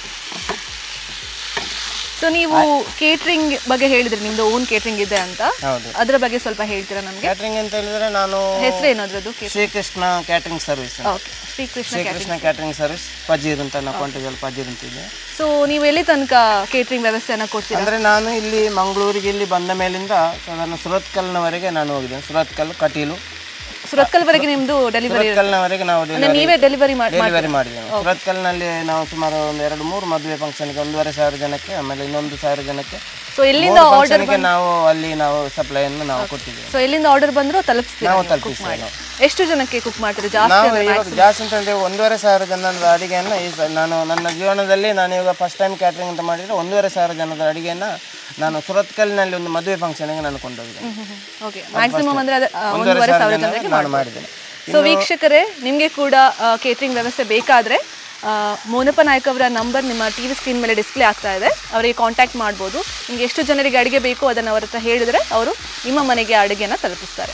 ಸೊ ನೀವು ಕೇಟ್ರಿಂಗ್ ಬಗ್ಗೆ ಹೇಳಿದ್ರಿ ನಿಮ್ದು ಓನ್ ಕೇಟ್ರಿಂಗ್ ಇದೆ ಅಂತ ಹೌದು ಅದ್ರ ಬಗ್ಗೆ ಸ್ವಲ್ಪ ಹೇಳ್ತೀರಾ ನಮ್ಗೆ ಕ್ಯಾಟ್ರಿಂಗ್ ಅಂತ ಹೇಳಿದ್ರೆ ನಾನು ಹೆಸರೇನು ಅದ್ರದ್ದು Shrikrishna catering service okay Shrikrishna Shrikrishna catering service Pajeer ಅಂತ ನಾವು ಕೊಂಟದಲ್ಲಿ ಪಜೀರ್ ಅಂತಿದ್ದೆ ಸೊ ನೀವು ಎಲ್ಲಿ ತನಕ ಕೇಟ್ರಿಂಗ್ ವ್ಯವಸ್ಥೆಯನ್ನ ಕೊಡ್ತೀರಾ ಅಂದರೆ ನಾನು ಇಲ್ಲಿ ಮಂಗಳೂರಿಗೆ ಇಲ್ಲಿ ಬಂದ ಮೇಲಿಂದ ಸಾಧಾರಣ ಸುರತ್ಕಲ್ನವರೆಗೆ ನಾನು ಹೋಗಿದ್ದೇನೆ ಸುರತ್ಕಲ್ ಕಟೀಲು ಸುರತ್ಕಲ್ವರೆಗೆ ನಿಮ್ದು ಡೆಲಿವರಿ ಸುರತ್ಕಲ್ನವರೆಗೆ ನಾವು ಅಂದ್ರೆ ನೀವೇ ಡೆಲಿವರಿ ಮಾಡಿ ಡೆಲಿವರಿ ಮಾಡಿದ್ದೇವೆ ಸುರತ್ಕಲ್ನಲ್ಲಿ ನಾವು ಸುಮಾರು ಒಂದು ಎರಡು ಮೂರು ಮದುವೆ ಫಂಕ್ಷನ್ಗೆ ಒಂದೂವರೆ ಸಾವಿರ ಜನಕ್ಕೆ ಆಮೇಲೆ ಇನ್ನೊಂದು ಸಾವಿರ ಜನಕ್ಕೆ ಸೊ ಎಲ್ಲಿಂದ ಮೂರು ಫಂಕ್ಷನ್ಗೆ ನಾವು ಅಲ್ಲಿ ನಾವು ಸಪ್ಲೈಯನ್ನು ನಾವು ಕೊಟ್ಟಿದ್ದೇವೆ ಸೊ ಎಲ್ಲಿಂದ ಆರ್ಡರ್ ಬಂದ್ರು ತಲುಪಿಸ್ತೀರಾ ನಾವು ನೀವು cook ತಲುಪಿಸ್ತೇವೆ ಮಾಡಿ ನಾವು. ಎಷ್ಟು ಜನಕ್ಕೆ ಕುಕ್ ಮಾಡ್ತೀರಾ ಜಾಸ್ತಿ ನಾವು ಅಂದ್ರೆ ಇವಾಗ ಜಾಸ್ತಿ ಅಂತ ಹೇಳಿದ್ರೆ ಒಂದೂವರೆ ಸಾವಿರ ಜನದ ಅಡಿಗೆಯನ್ನು ಈ ಸ- ನಾನು ನನ್ನ ಜೀವನದಲ್ಲಿ ನಾನು ಇವಾಗ ಫಸ್ಟ್ ಟೈಮ್ ಕ್ಯಾಟ್ರಿಂಗ್ ಅಂತ ಮಾಡಿದರೆ ಒಂದೂವರೆ ಸಾವಿರ ಜನದ ಅಡಿಗೆಯನ್ನು ನಾನು ಸುರತ್ಕಲ್ನಲ್ಲಿ ಒಂದು ಮದುವೆ ಫಂಕ್ಷನ್ಗೆ ನಾನು ಕೊಂಡೋಗಿದ್ದೇನೆ ಓಕೆ ಮ್ಯಾಕ್ಸಿಮಮ್ ಅಂದ್ರೆ ಅದು, ಆ, ಒಂದೂವರೆ ಒಂದೂವರೆ ಸಾವಿರ ಸಾವಿರ ಜನರಿಗೆ ಜನರಿಗೆ ನಾನು ಮಾಡ್ಬೋದು ಮಾಡಿದ್ದೇನೆ ಸೊ ವೀಕ್ಷಕರೇ ನಿಮಗೆ ಕೂಡ ಕೇಟ್ರಿಂಗ್ ವ್ಯವಸ್ಥೆ ಬೇಕಾದರೆ ಮೋನಪ್ಪ ನಾಯಕ್ ಅವರ ನಂಬರ್ ನಿಮ್ಮ ಟಿ ವಿ ಸ್ಕ್ರೀನ್ ಮೇಲೆ ಡಿಸ್ಪ್ಲೇ ಆಗ್ತಾ ಇದೆ ಅವರಿಗೆ ಕಾಂಟ್ಯಾಕ್ಟ್ ಮಾಡ್ಬೋದು ನಿಮ್ಗೆ ಎಷ್ಟು ಜನರಿಗೆ ಅಡುಗೆ ಬೇಕು ಅದನ್ನು ಅವ್ರ ಹತ್ರ ಹೇಳಿದರೆ ಅವರು ನಿಮ್ಮ ಮನೆಗೆ ಅಡುಗೆನ ತಲುಪಿಸ್ತಾರೆ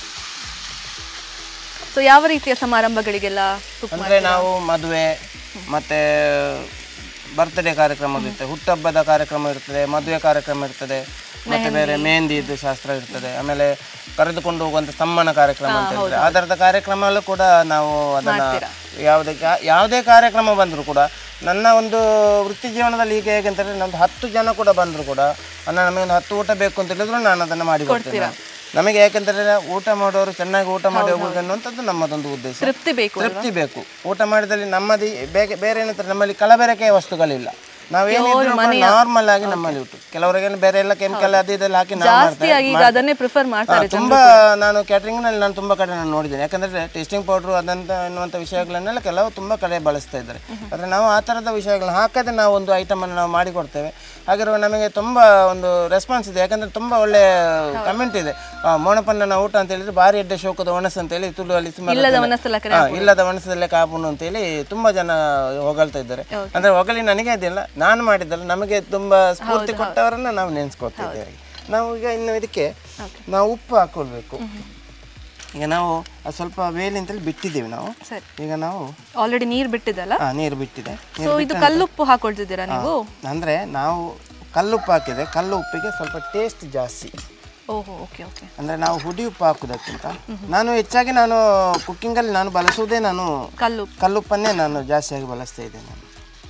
ಸೊ ಯಾವ ರೀತಿಯ ಸಮಾರಂಭಗಳಿಗೆಲ್ಲ ಕುಕ್ ಅಂದರೆ ನಾವು ಮದುವೆ ಮತ್ತು ಬರ್ತ್ಡೇ ಕಾರ್ಯಕ್ರಮ ಇರುತ್ತೆ ಹುಟ್ಟುಹಬ್ಬದ ಕಾರ್ಯಕ್ರಮ ಇರ್ತದೆ ಮದುವೆ ಕಾರ್ಯಕ್ರಮ ಇರ್ತದೆ ಮತ್ತೆ ಬೇರೆ ಮೆಹಂದಿದು ಶಾಸ್ತ್ರ ಇರ್ತದೆ ಆಮೇಲೆ ಕರೆದುಕೊಂಡು ಹೋಗುವಂಥ ಸಮ್ಮಾನ ಕಾರ್ಯಕ್ರಮ ಅಂತ ಇರ್ತದೆ ಆ ಥರದ ಕಾರ್ಯಕ್ರಮಲ್ಲೂ ಕೂಡ ನಾವು ಅದನ್ನ ಯಾವುದೇ ಯಾ- ಯಾವುದೇ ಕಾರ್ಯಕ್ರಮ ಬಂದರೂ ಕೂಡ ನನ್ನ ಒಂದು ವೃತ್ತಿ ಜೀವನದಲ್ಲಿ ಈಗ ಹೇಗೆ ಅಂತಂದರೆ ನಮ್ದು ಹತ್ತು ಜನ ಕೂಡ ಬಂದರೂ ಕೂಡ ಅಣ್ಣ ನಮಗೆ ಒಂದು ಹತ್ತು ಊಟ ಬೇಕು ಅಂತ ಹೇಳಿದ್ರು ನಾನು ಅದನ್ನು ಮಾಡಿ ಕೊಡ್ತೇನೆ ನಾನು. ನಮಗೆ ಯಾಕೆಂತಂದ್ರೆ ಊಟ ಮಾಡೋರು ಚೆನ್ನಾಗಿ ಊಟ ಮಾಡಿ ಹೋಗುವುದು ಅನ್ನುವಂಥದ್ದು ನಮ್ಮದೊಂದು ಉದ್ದೇಶ ತೃಪ್ತಿ ಬೇಕು ತೃಪ್ತಿ ಬೇಕು ಊಟ ಮಾಡಿದಲ್ಲಿ ನಮ್ಮದು ಬೇರೆ ಬೇರೆ ಏನಂತಾರೆ ನಮ್ಮಲ್ಲಿ ಕಲಬೆರಕೆಯ ವಸ್ತುಗಳಿಲ್ಲ ನಾವೇನಿದ್ರು ನಾರ್ಮಲ್ ಆಗಿ ನಮ್ಮಲ್ಲಿ ಉಂಟು ಕೆಲವರಿಗೆ ಬೇರೆ ಎಲ್ಲ ಕೆಮಿಕಲ್ ಅದು ಇದೆಲ್ಲ ಹಾಕಿ ನಾವು ಮಾಡ್ತೇವೆ ಜಾಸ್ತಿಯಾಗಿ ಈಗ ಅದನ್ನೇ ಪ್ರಿಫರ್ ಮಾಡ್ತಾರೆ ಹಾ, ತುಂಬಾ ನಾನು catering ನಲ್ಲಿ ನಾನು ತುಂಬಾ ಕಡೆ ನಾನು ನೋಡಿದ್ದೇನೆ ಯಾಕಂದ್ರೆ ಟೇಸ್ಟಿಂಗ್ ಪೌಡ್ರು ಅದಂತ ಎನ್ನುವಂಥ ವಿಷಯಗಳನ್ನೆಲ್ಲ ಕೆಲವು ತುಂಬಾ ಕಡೆ ಬಳಸ್ತಾ ಇದ್ದಾರೆ ಆದರೆ ನಾವು ಆ ಥರದ ವಿಷಯಗಳನ್ನ ಹಾಕದೆ ನಾವು ಒಂದು ಐಟಮ್ ಅನ್ನು ನಾವು ಮಾಡಿಕೊಡ್ತೇವೆ ಹಾಗಿರುವ ನಮಗೆ ತುಂಬಾ ಒಂದು ರೆಸ್ಪಾನ್ಸ್ ಇದೆ ಯಾಕಂದ್ರೆ ತುಂಬಾ ಒಳ್ಳೆ ಕಮೆಂಟ್ ಇದೆ ಆ, ಮೋಣಪನ್ನನ ಊಟ ಅಂತ ಹೇಳಿದ್ರೆ ಭಾರಿ ಎಡ್ಡೆ ಶೋಕದ ಒಣಸು ಅಂತ ಹೇಳಿ ತುಳುವಲ್ಲಿ ಸುಮಾರು ಇಲ್ಲದ ಜನ- ಒಣಸಲ ಹಾ, ಇಲ್ಲದ ಒಣಸದಲ್ಲೇ ಕಾಪುನು ಅಂತ ಹೇಳಿ ತುಂಬಾ ಜನ ಹೊಗಳ್ತಾ ಇದ್ದಾರೆ ಅಂದ್ರೆ ಹೊಗಳಿ ನನಗೆ ಅದಿಲ್ಲ ನಾನು ಮಾಡಿದ್ದಲ್ಲ ನಮಗೆ ತುಂಬಾ ಸ್ಫೂರ್ತಿ ಕೊಟ್ಟವರನ್ನ ನಾವು ನೆನೆಸ್ಕೊತಾ ಇದ್ದೇವೆ ನಾವು ಈಗ ಇನ್ನು ಇದಕ್ಕೆ ನಾವು ಉಪ್ಪು ಹಾಕೊಳ್ಬೇಕು ಈಗ ನಾವು ಅದು ಸ್ವಲ್ಪ ವೇಲಿ ಅಂತೇಳಿ ಬಿಟ್ಟಿದ್ದೀವಿ ನಾವು ಸರಿ. ಈಗ ನಾವು ಆಲ್ರೆಡಿ ನೀರು ಬಿಟ್ಟಿದ್ದಲ್ಲ ಹಾ ನೀರು ಬಿಟ್ಟಿದೆ ಸೊ ಇದು ಕಲ್ಲುಪ್ಪು ಹಾಕೊಳ್ತಿದ್ದೀರಾ ನೀವು ಅಂದ್ರೆ ನಾವು ಕಲ್ಲುಪ್ಪು ಹಾಕಿದ್ರೆ ಕಲ್ಲು ಉಪ್ಪಿಗೆ ಸ್ವಲ್ಪ ಟೇಸ್ಟ್ ಜಾಸ್ತಿ ಓಹೋ ಓಕೆ ಓಕೆ ಅಂದ್ರೆ ನಾವು ಹುಡಿ ಉಪ್ಪು ಹಾಕುವುದಕ್ಕಿಂತ ನಾನು ಹೆಚ್ಚಾಗಿ ನಾನು ಕುಕ್ಕಿಂಗಲ್ಲಿ ನಾನು ಬಳಸುವುದೇ ನಾನು ಕಲ್ಲು ಕಲ್ಲುಪ್ಪನ್ನೇ ನಾನು ಜಾಸ್ತಿಯಾಗಿ ಬಳಸ್ತಾ ಇದ್ದೇನೆ ನಾನು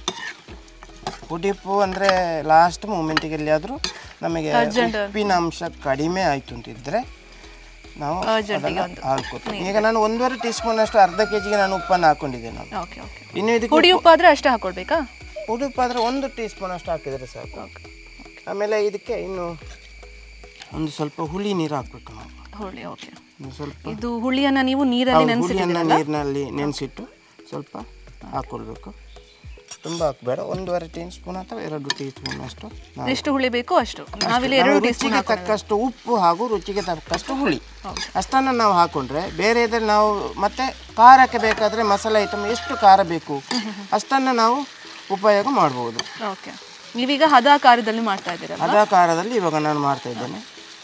ಉಡಿಪು ಅಂದರೆ ಲಾಸ್ಟ್ ಮೂಮೆಂಟಿಗೆ ಎಲ್ಲಿಯಾದರೂ ನಮಗೆ ಉಪ್ಪಿನ ಅಂಶ ಕಡಿಮೆ ಆಯಿತು ಅಂತಿದ್ರೆ ನಾವು ಅದನ್ನ ಹಾಕ್ಕೋತೀವಿ ಈಗ ನಾನು ಒಂದೂವರೆ ಟೀ ಸ್ಪೂನ್ ಅಷ್ಟು ಅರ್ಧ ಕೆ ಜಿಗೆ ನಾನು ಉಪ್ಪನ್ನು ಹಾಕೊಂಡಿದ್ದೆ ನಾನು ಓಕೆ ಓಕೆ ಇನ್ನು ಇದಕ್ಕೆ ಪುಡಿ ಉಪ್ಪು ಆದ್ರೆ ಅಷ್ಟೇ ಹಾಕೊಳ್ಬೇಕಾ ಉಡುಪು ಆದರೆ ಒಂದು ಟೀ ಸ್ಪೂನ್ ಅಷ್ಟು ಹಾಕಿದರೆ ಸಾಕು ಆಮೇಲೆ ಇದಕ್ಕೆ ಇನ್ನು ಒಂದು ಸ್ವಲ್ಪ ಹುಳಿ ನೀರು ಹಾಕ್ಬೇಕು ನಾವು ಹುಳಿ ಓಕೆ ಒಂದು ಸ್ವಲ್ಪ ಇದು ಹುಳಿಯನ್ನ ನೀವು ನೀರಲ್ಲಿ ಹೌದು, ನೆನೆಸಿದ್ದೀರಾ ಹುಳಿಯನ್ನ ನೀರಿನಲ್ಲಿ ನೆನೆಸಿಟ್ಟು ಸ್ವಲ್ಪ ಹಾಕೊಳ್ಬೇಕು ತುಂಬ ಹಾಕಬೇಡ ಒಂದೂವರೆ ಟೀ ಸ್ಪೂನ್ ಅಥವಾ ಎರಡು ಟೀ ಸ್ಪೂನ್ ಅಷ್ಟು ನಾವು ಎಷ್ಟು ಹುಳಿ ಬೇಕೋ ಅಷ್ಟು ನಾವಿಲ್ಲಿ ನಾವು ಎರಡು ಟೀ ಸ್ಪೂನ್ ರುಚಿಗೆ ತಕ್ಕಷ್ಟು ಉಪ್ಪು ಹಾಗೂ ರುಚಿಗೆ ತಕ್ಕಷ್ಟು ಹುಳಿ ಅಷ್ಟನ್ನು ನಾವು ಹಾಕೊಂಡ್ರೆ ಬೇರೆ ಇದ್ರೆ ನಾವು ಮತ್ತೆ ಖಾರಕ್ಕೆ ಬೇಕಾದರೆ ಮಸಾಲೆ ಐಟಮ್ ಎಷ್ಟು ಖಾರ ಬೇಕು ಅಷ್ಟನ್ನು ನಾವು ಉಪಯೋಗ ಮಾಡ್ಬೋದು ಓಕೆ ನೀವೀಗ ಹದ ಆಕಾರದಲ್ಲಿ ಮಾಡ್ತಾ ಇದ್ದೀರಾ ಅದ ಖಾರದಲ್ಲಿ ಇವಾಗ ನಾನು ಮಾಡ್ತಾ ಇದ್ದೇನೆ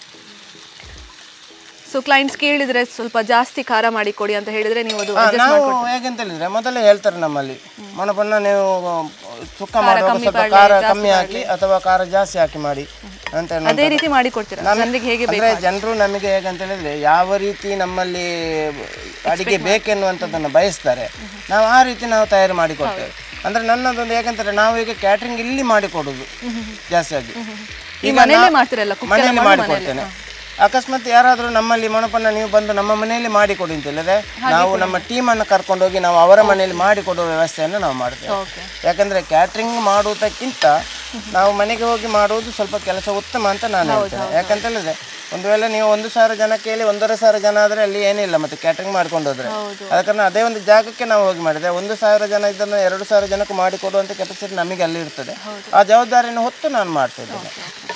ಸೊ ಕ್ಲೈಂಟ್ಸ್ ಕೇಳಿದ್ರೆ ಸ್ವಲ್ಪ ಜಾಸ್ತಿ ಖಾರ ಮಾಡಿ ಕೊಡಿ ಅಂತ ಹೇಳಿದ್ರೆ ನೀವು ಅದು ಹಾ, ನಾವು ಹೇಗಂತ ಹೇಳಿದ್ರೆ ಮೊದಲೇ ಹೇಳ್ತಾರೆ ನಮ್ಮಲ್ಲಿ ಮಣಪನ್ನ ನೀವು ಸುಕ್ಕ ಮಾಡುವಾಗ ಸ್ವಲ್ಪ ಖಾರ ಕಮ್ಮಿ ಹಾಕಿ ಅಥವಾ ಖಾರ ಜಾಸ್ತಿ ಹಾಕಿ ಮಾಡಿ ಅಂತ ಹೇಳುವಂಥದ್ದು. ಅದೇ ರೀತಿ ಮಾಡಿ ಕೊಡ್ತೀರಾ ಜನರಿಗೆ ಹೇಗೆ ಬೇಕು ಅಂದ್ರೆ ಜನರು ನಮಗೆ ಹೇಗಂತ ಹೇಳಿದ್ರೆ ಯಾವ ರೀತಿ ನಮ್ಮಲ್ಲಿ ಅಡಿಗೆ ಬೇಕೆನ್ನುವಂಥದ್ದನ್ನು ಬಯಸ್ತಾರೆ ನಾವು ಆ ರೀತಿ ನಾವು ತಯಾರು ಮಾಡಿ ಕೊಡ್ತೇವೆ ಅಂದ್ರೆ ನನ್ನದೊಂದು ಹೇಗಂತಾರೆ ನಾವು ಈಗ ಕ್ಯಾಟ್ರಿಂಗ್ ಇಲ್ಲಿ ಮಾಡಿ ಕೊಡೋದು ಜಾಸ್ತಿಯಾಗಿ ಈ ಮನೆಯಲ್ಲೇ ಮಾಡ್ತೀರಲ್ಲ cook ಎಲ್ಲ ಮನೆಯಲ್ಲಿ ಮಾಡಿ ಮಾಡಿ ಕೊಡ್ತೇನೆ ಅಕಸ್ಮಾತ್ ಯಾರಾದರೂ ನಮ್ಮಲ್ಲಿ ಮಣಪನ್ನ ನೀವು ಬಂದು ನಮ್ಮ ಮನೆಯಲ್ಲಿ ಮಾಡಿ ಕೊಡಿ ಅಂತ ಹೇಳಿದ್ರೆ ನಾವು ನಮ್ಮ ಟೀಮನ್ನು ಕರ್ಕೊಂಡೋಗಿ ನಾವು ಅವರ ಮನೆಯಲ್ಲಿ ಮಾಡಿ ಕೊಡುವ ವ್ಯವಸ್ಥೆಯನ್ನು ನಾವು ಮಾಡ್ತೇವೆ ಓಕೆ ಯಾಕಂದ್ರೆ ಕ್ಯಾಟ್ರಿಂಗ್ ಮಾಡುವುದಕ್ಕಿಂತ ನಾವು ಮನೆಗೆ ಹೋಗಿ ಮಾಡುವುದು ಸ್ವಲ್ಪ ಕೆಲಸ ಉತ್ತಮ ಅಂತ ನಾನು ಹೇಳ್ತೇನೆ ಯಾಕಂತ ಹೇಳಿದ್ರೆ ಒಂದು ವೇಳೆ ನೀವು ಒಂದು ಸಾವಿರ ಜನಕ್ಕೆ ಹೇಳಿ ಒಂದೂವರೆ ಸಾವಿರ ಜನ ಆದರೆ ಅಲ್ಲಿ ಏನಿಲ್ಲ ಮತ್ತೆ ಕ್ಯಾಟ್ರಿಂಗ್ ಮಾಡ್ಕೊಂಡು ಹೋದ್ರೆ ಅದ ಕಾರಣ ಅದೇ ಒಂದು ಜಾಗಕ್ಕೆ ನಾವು ಹೋಗಿ ಮಾಡಿದ್ರೆ ಒಂದು ಸಾವಿರ ಜನ ಇದನ್ನು ಎರಡು ಸಾವಿರ ಜನಕ್ಕೆ ಮಾಡಿ ಕೊಡುವಂಥ ಕೆಪಾಸಿಟಿ ನಮಗೆ ಅಲ್ಲಿ ಇರ್ತದೆ ಆ ಜವಾಬ್ದಾರಿಯನ್ನು ಹೊತ್ತು ನಾನು ಮಾಡ್ತಾ ಇದ್ದೇನೆ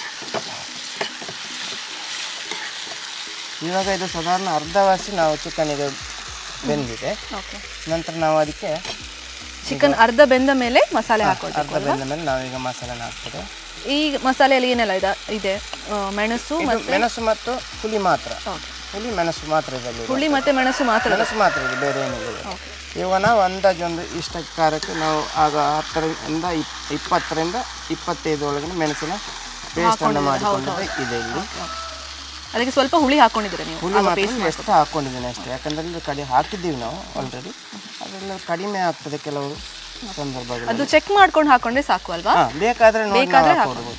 ಇವಾಗ ಇದು ಸಾಧಾರಣ ಅರ್ಧವಾಸಿ ನಾವು ಚಿಕನಿಗೆ ಬೆಂದಿದೆ ಓಕೆ ನಂತರ ನಾವು ಅದಕ್ಕೆ ಚಿಕನ್ ಅರ್ಧ ಬೆಂದ ಮೇಲೆ ಮಸಾಲೆ ಹಾಕೊಳ್ತೀವಿ ಅರ್ಧ ಬೆಂದ ಮೇಲೆ ನಾವೀಗ ಮಸಾಲೆನ ಹಾಕ್ತೇವೆ ಈ ಮಸಾಲೆಯಲ್ಲಿ ಏನೆಲ್ಲ ಇದೆ ಇದೆ ಆ, ಮೆಣಸು ಇದು ಮತ್ತೆ ಮೆಣಸು ಮತ್ತು ಹುಳಿ ಮಾತ್ರ ಓಕೆ ಹುಳಿ ಮೆಣಸು ಮಾತ್ರ ಇದರಲ್ಲಿ ಹುಳಿ ಮತ್ತೆ ಮೆಣಸು ಮಾತ್ರ ಇದೆ. ಮೆಣಸು ಮಾತ್ರ ಇದೆ ಬೇರೆ ಏನಿಲ್ಲ ಇದೆ. ಇವಾಗ ನಾವು ಅಂದಾಜು ಒಂದು ಇಷ್ಟ ಖಾರಕ್ಕೆ ನಾವು ಆಗ ಹತ್ತರಿಂದ ಇಪ್ ಇಪ್ಪತ್ತರಿಂದ ಇಪ್ಪತ್ತೈದು ಒಳಗಿನ ಮೆಣಸಿನ ಪೇಸ್ಟನ್ನು ಮಾಡಿಕೊಂಡಿದ್ದೆ ಇದೆ ಇಲ್ಲಿ ಅದಕ್ಕೆ ಸ್ವಲ್ಪ ಹುಳಿ ಹಾಕೊಂಡಿದ್ದೀರಾ ನೀವು ಹುಳಿ ಮಾತ್ರ ಎಷ್ಟು ಹಾಕ್ಕೊಂಡಿದ್ದೀನಿ ಅಷ್ಟೇ ಯಾಕಂದ್ರೆ ಇಲ್ಲಿ ಕಡಿ ಹಾಕಿದ್ದೀವಿ ನಾವು ಆಲ್ರೆಡಿ ಅದೆಲ್ಲ ಕಡಿಮೆ ಆಗ್ತದೆ ಕೆಲವು ಸಂದರ್ಭಗಳು ಅದು ಚೆಕ್ ಮಾಡ್ಕೊಂಡು ಹಾಕೊಂಡ್ರೆ ಸಾಕು ಅಲ್ವಾ ಹಾಂ ಬೇಕಾದರೆ ನೋಡಿ ನಾವು ಬೇಕಾದ್ರೆ ಹಾಕ್ಕೊಡ್ಬೋದು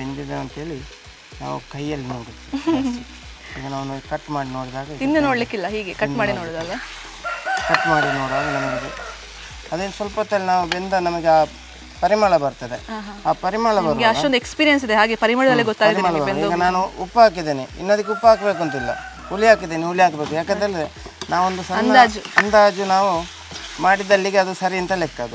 ಬೆಂದಿದೆ ಅಂತೇಳಿ ನಾವು ಕೈಯಲ್ಲಿ ನೋಡುದು ಜಾಸ್ತಿ. ಈಗ ನಾವು ಕಟ್ ಮಾಡಿ ನೋಡಿದಾಗ ತಿಂದು ನೋಡ್ಲಿಕ್ಕಿಲ್ಲ ಹೀಗೆ ಕಟ್ ಮಾಡಿ ನೋಡೋದಲ್ವಾ ಕಟ್ ಮಾಡಿ ನೋಡುವಾಗ ನಮಗೆ ಅದೇನು ಸ್ವಲ್ಪ ಹೊತ್ತಲ್ಲಿ ನಾವು ಬೆಂದ ನಮಗೆ ಆ ಪರಿಮಳ ಬರ್ತದೆ ಆ ಪರಿಮಳ ನಿಮ್ಗೆ ಬರುವಾಗ ಅಷ್ಟೊಂದು ಎಕ್ಸ್ಪೀರಿಯನ್ಸ್ ಇದೆ ಹಾಗೆ ಪರಿಮಳದಲ್ಲೇ ಗೊತ್ತಾಗಿದೆ ಪರಿಮಳ ನಿಮಗೆ ಬರುವಾಗ ಈಗ ನಾನು ಉಪ್ಪು ಹಾಕಿದ್ದೇನೆ ಇನ್ನದಕ್ಕೆ ಉಪ್ಪು ಹಾಕಬೇಕು ಅಂತಿಲ್ಲ ಹುಳಿ ಹಾಕಿದ್ದೇನೆ ಹುಳಿ ಹಾಕಬೇಕು ಯಾಕಂತಂದ್ರೆ ನಾವೊಂದು ಸಣ್ಣ ಅಂದಾಜು. ಅಂದಾಜು ನಾವು ಮಾಡಿದಲ್ಲಿಗೆ ಅದು ಸರಿ ಅಂತ ಲೆಕ್ಕ ಅದು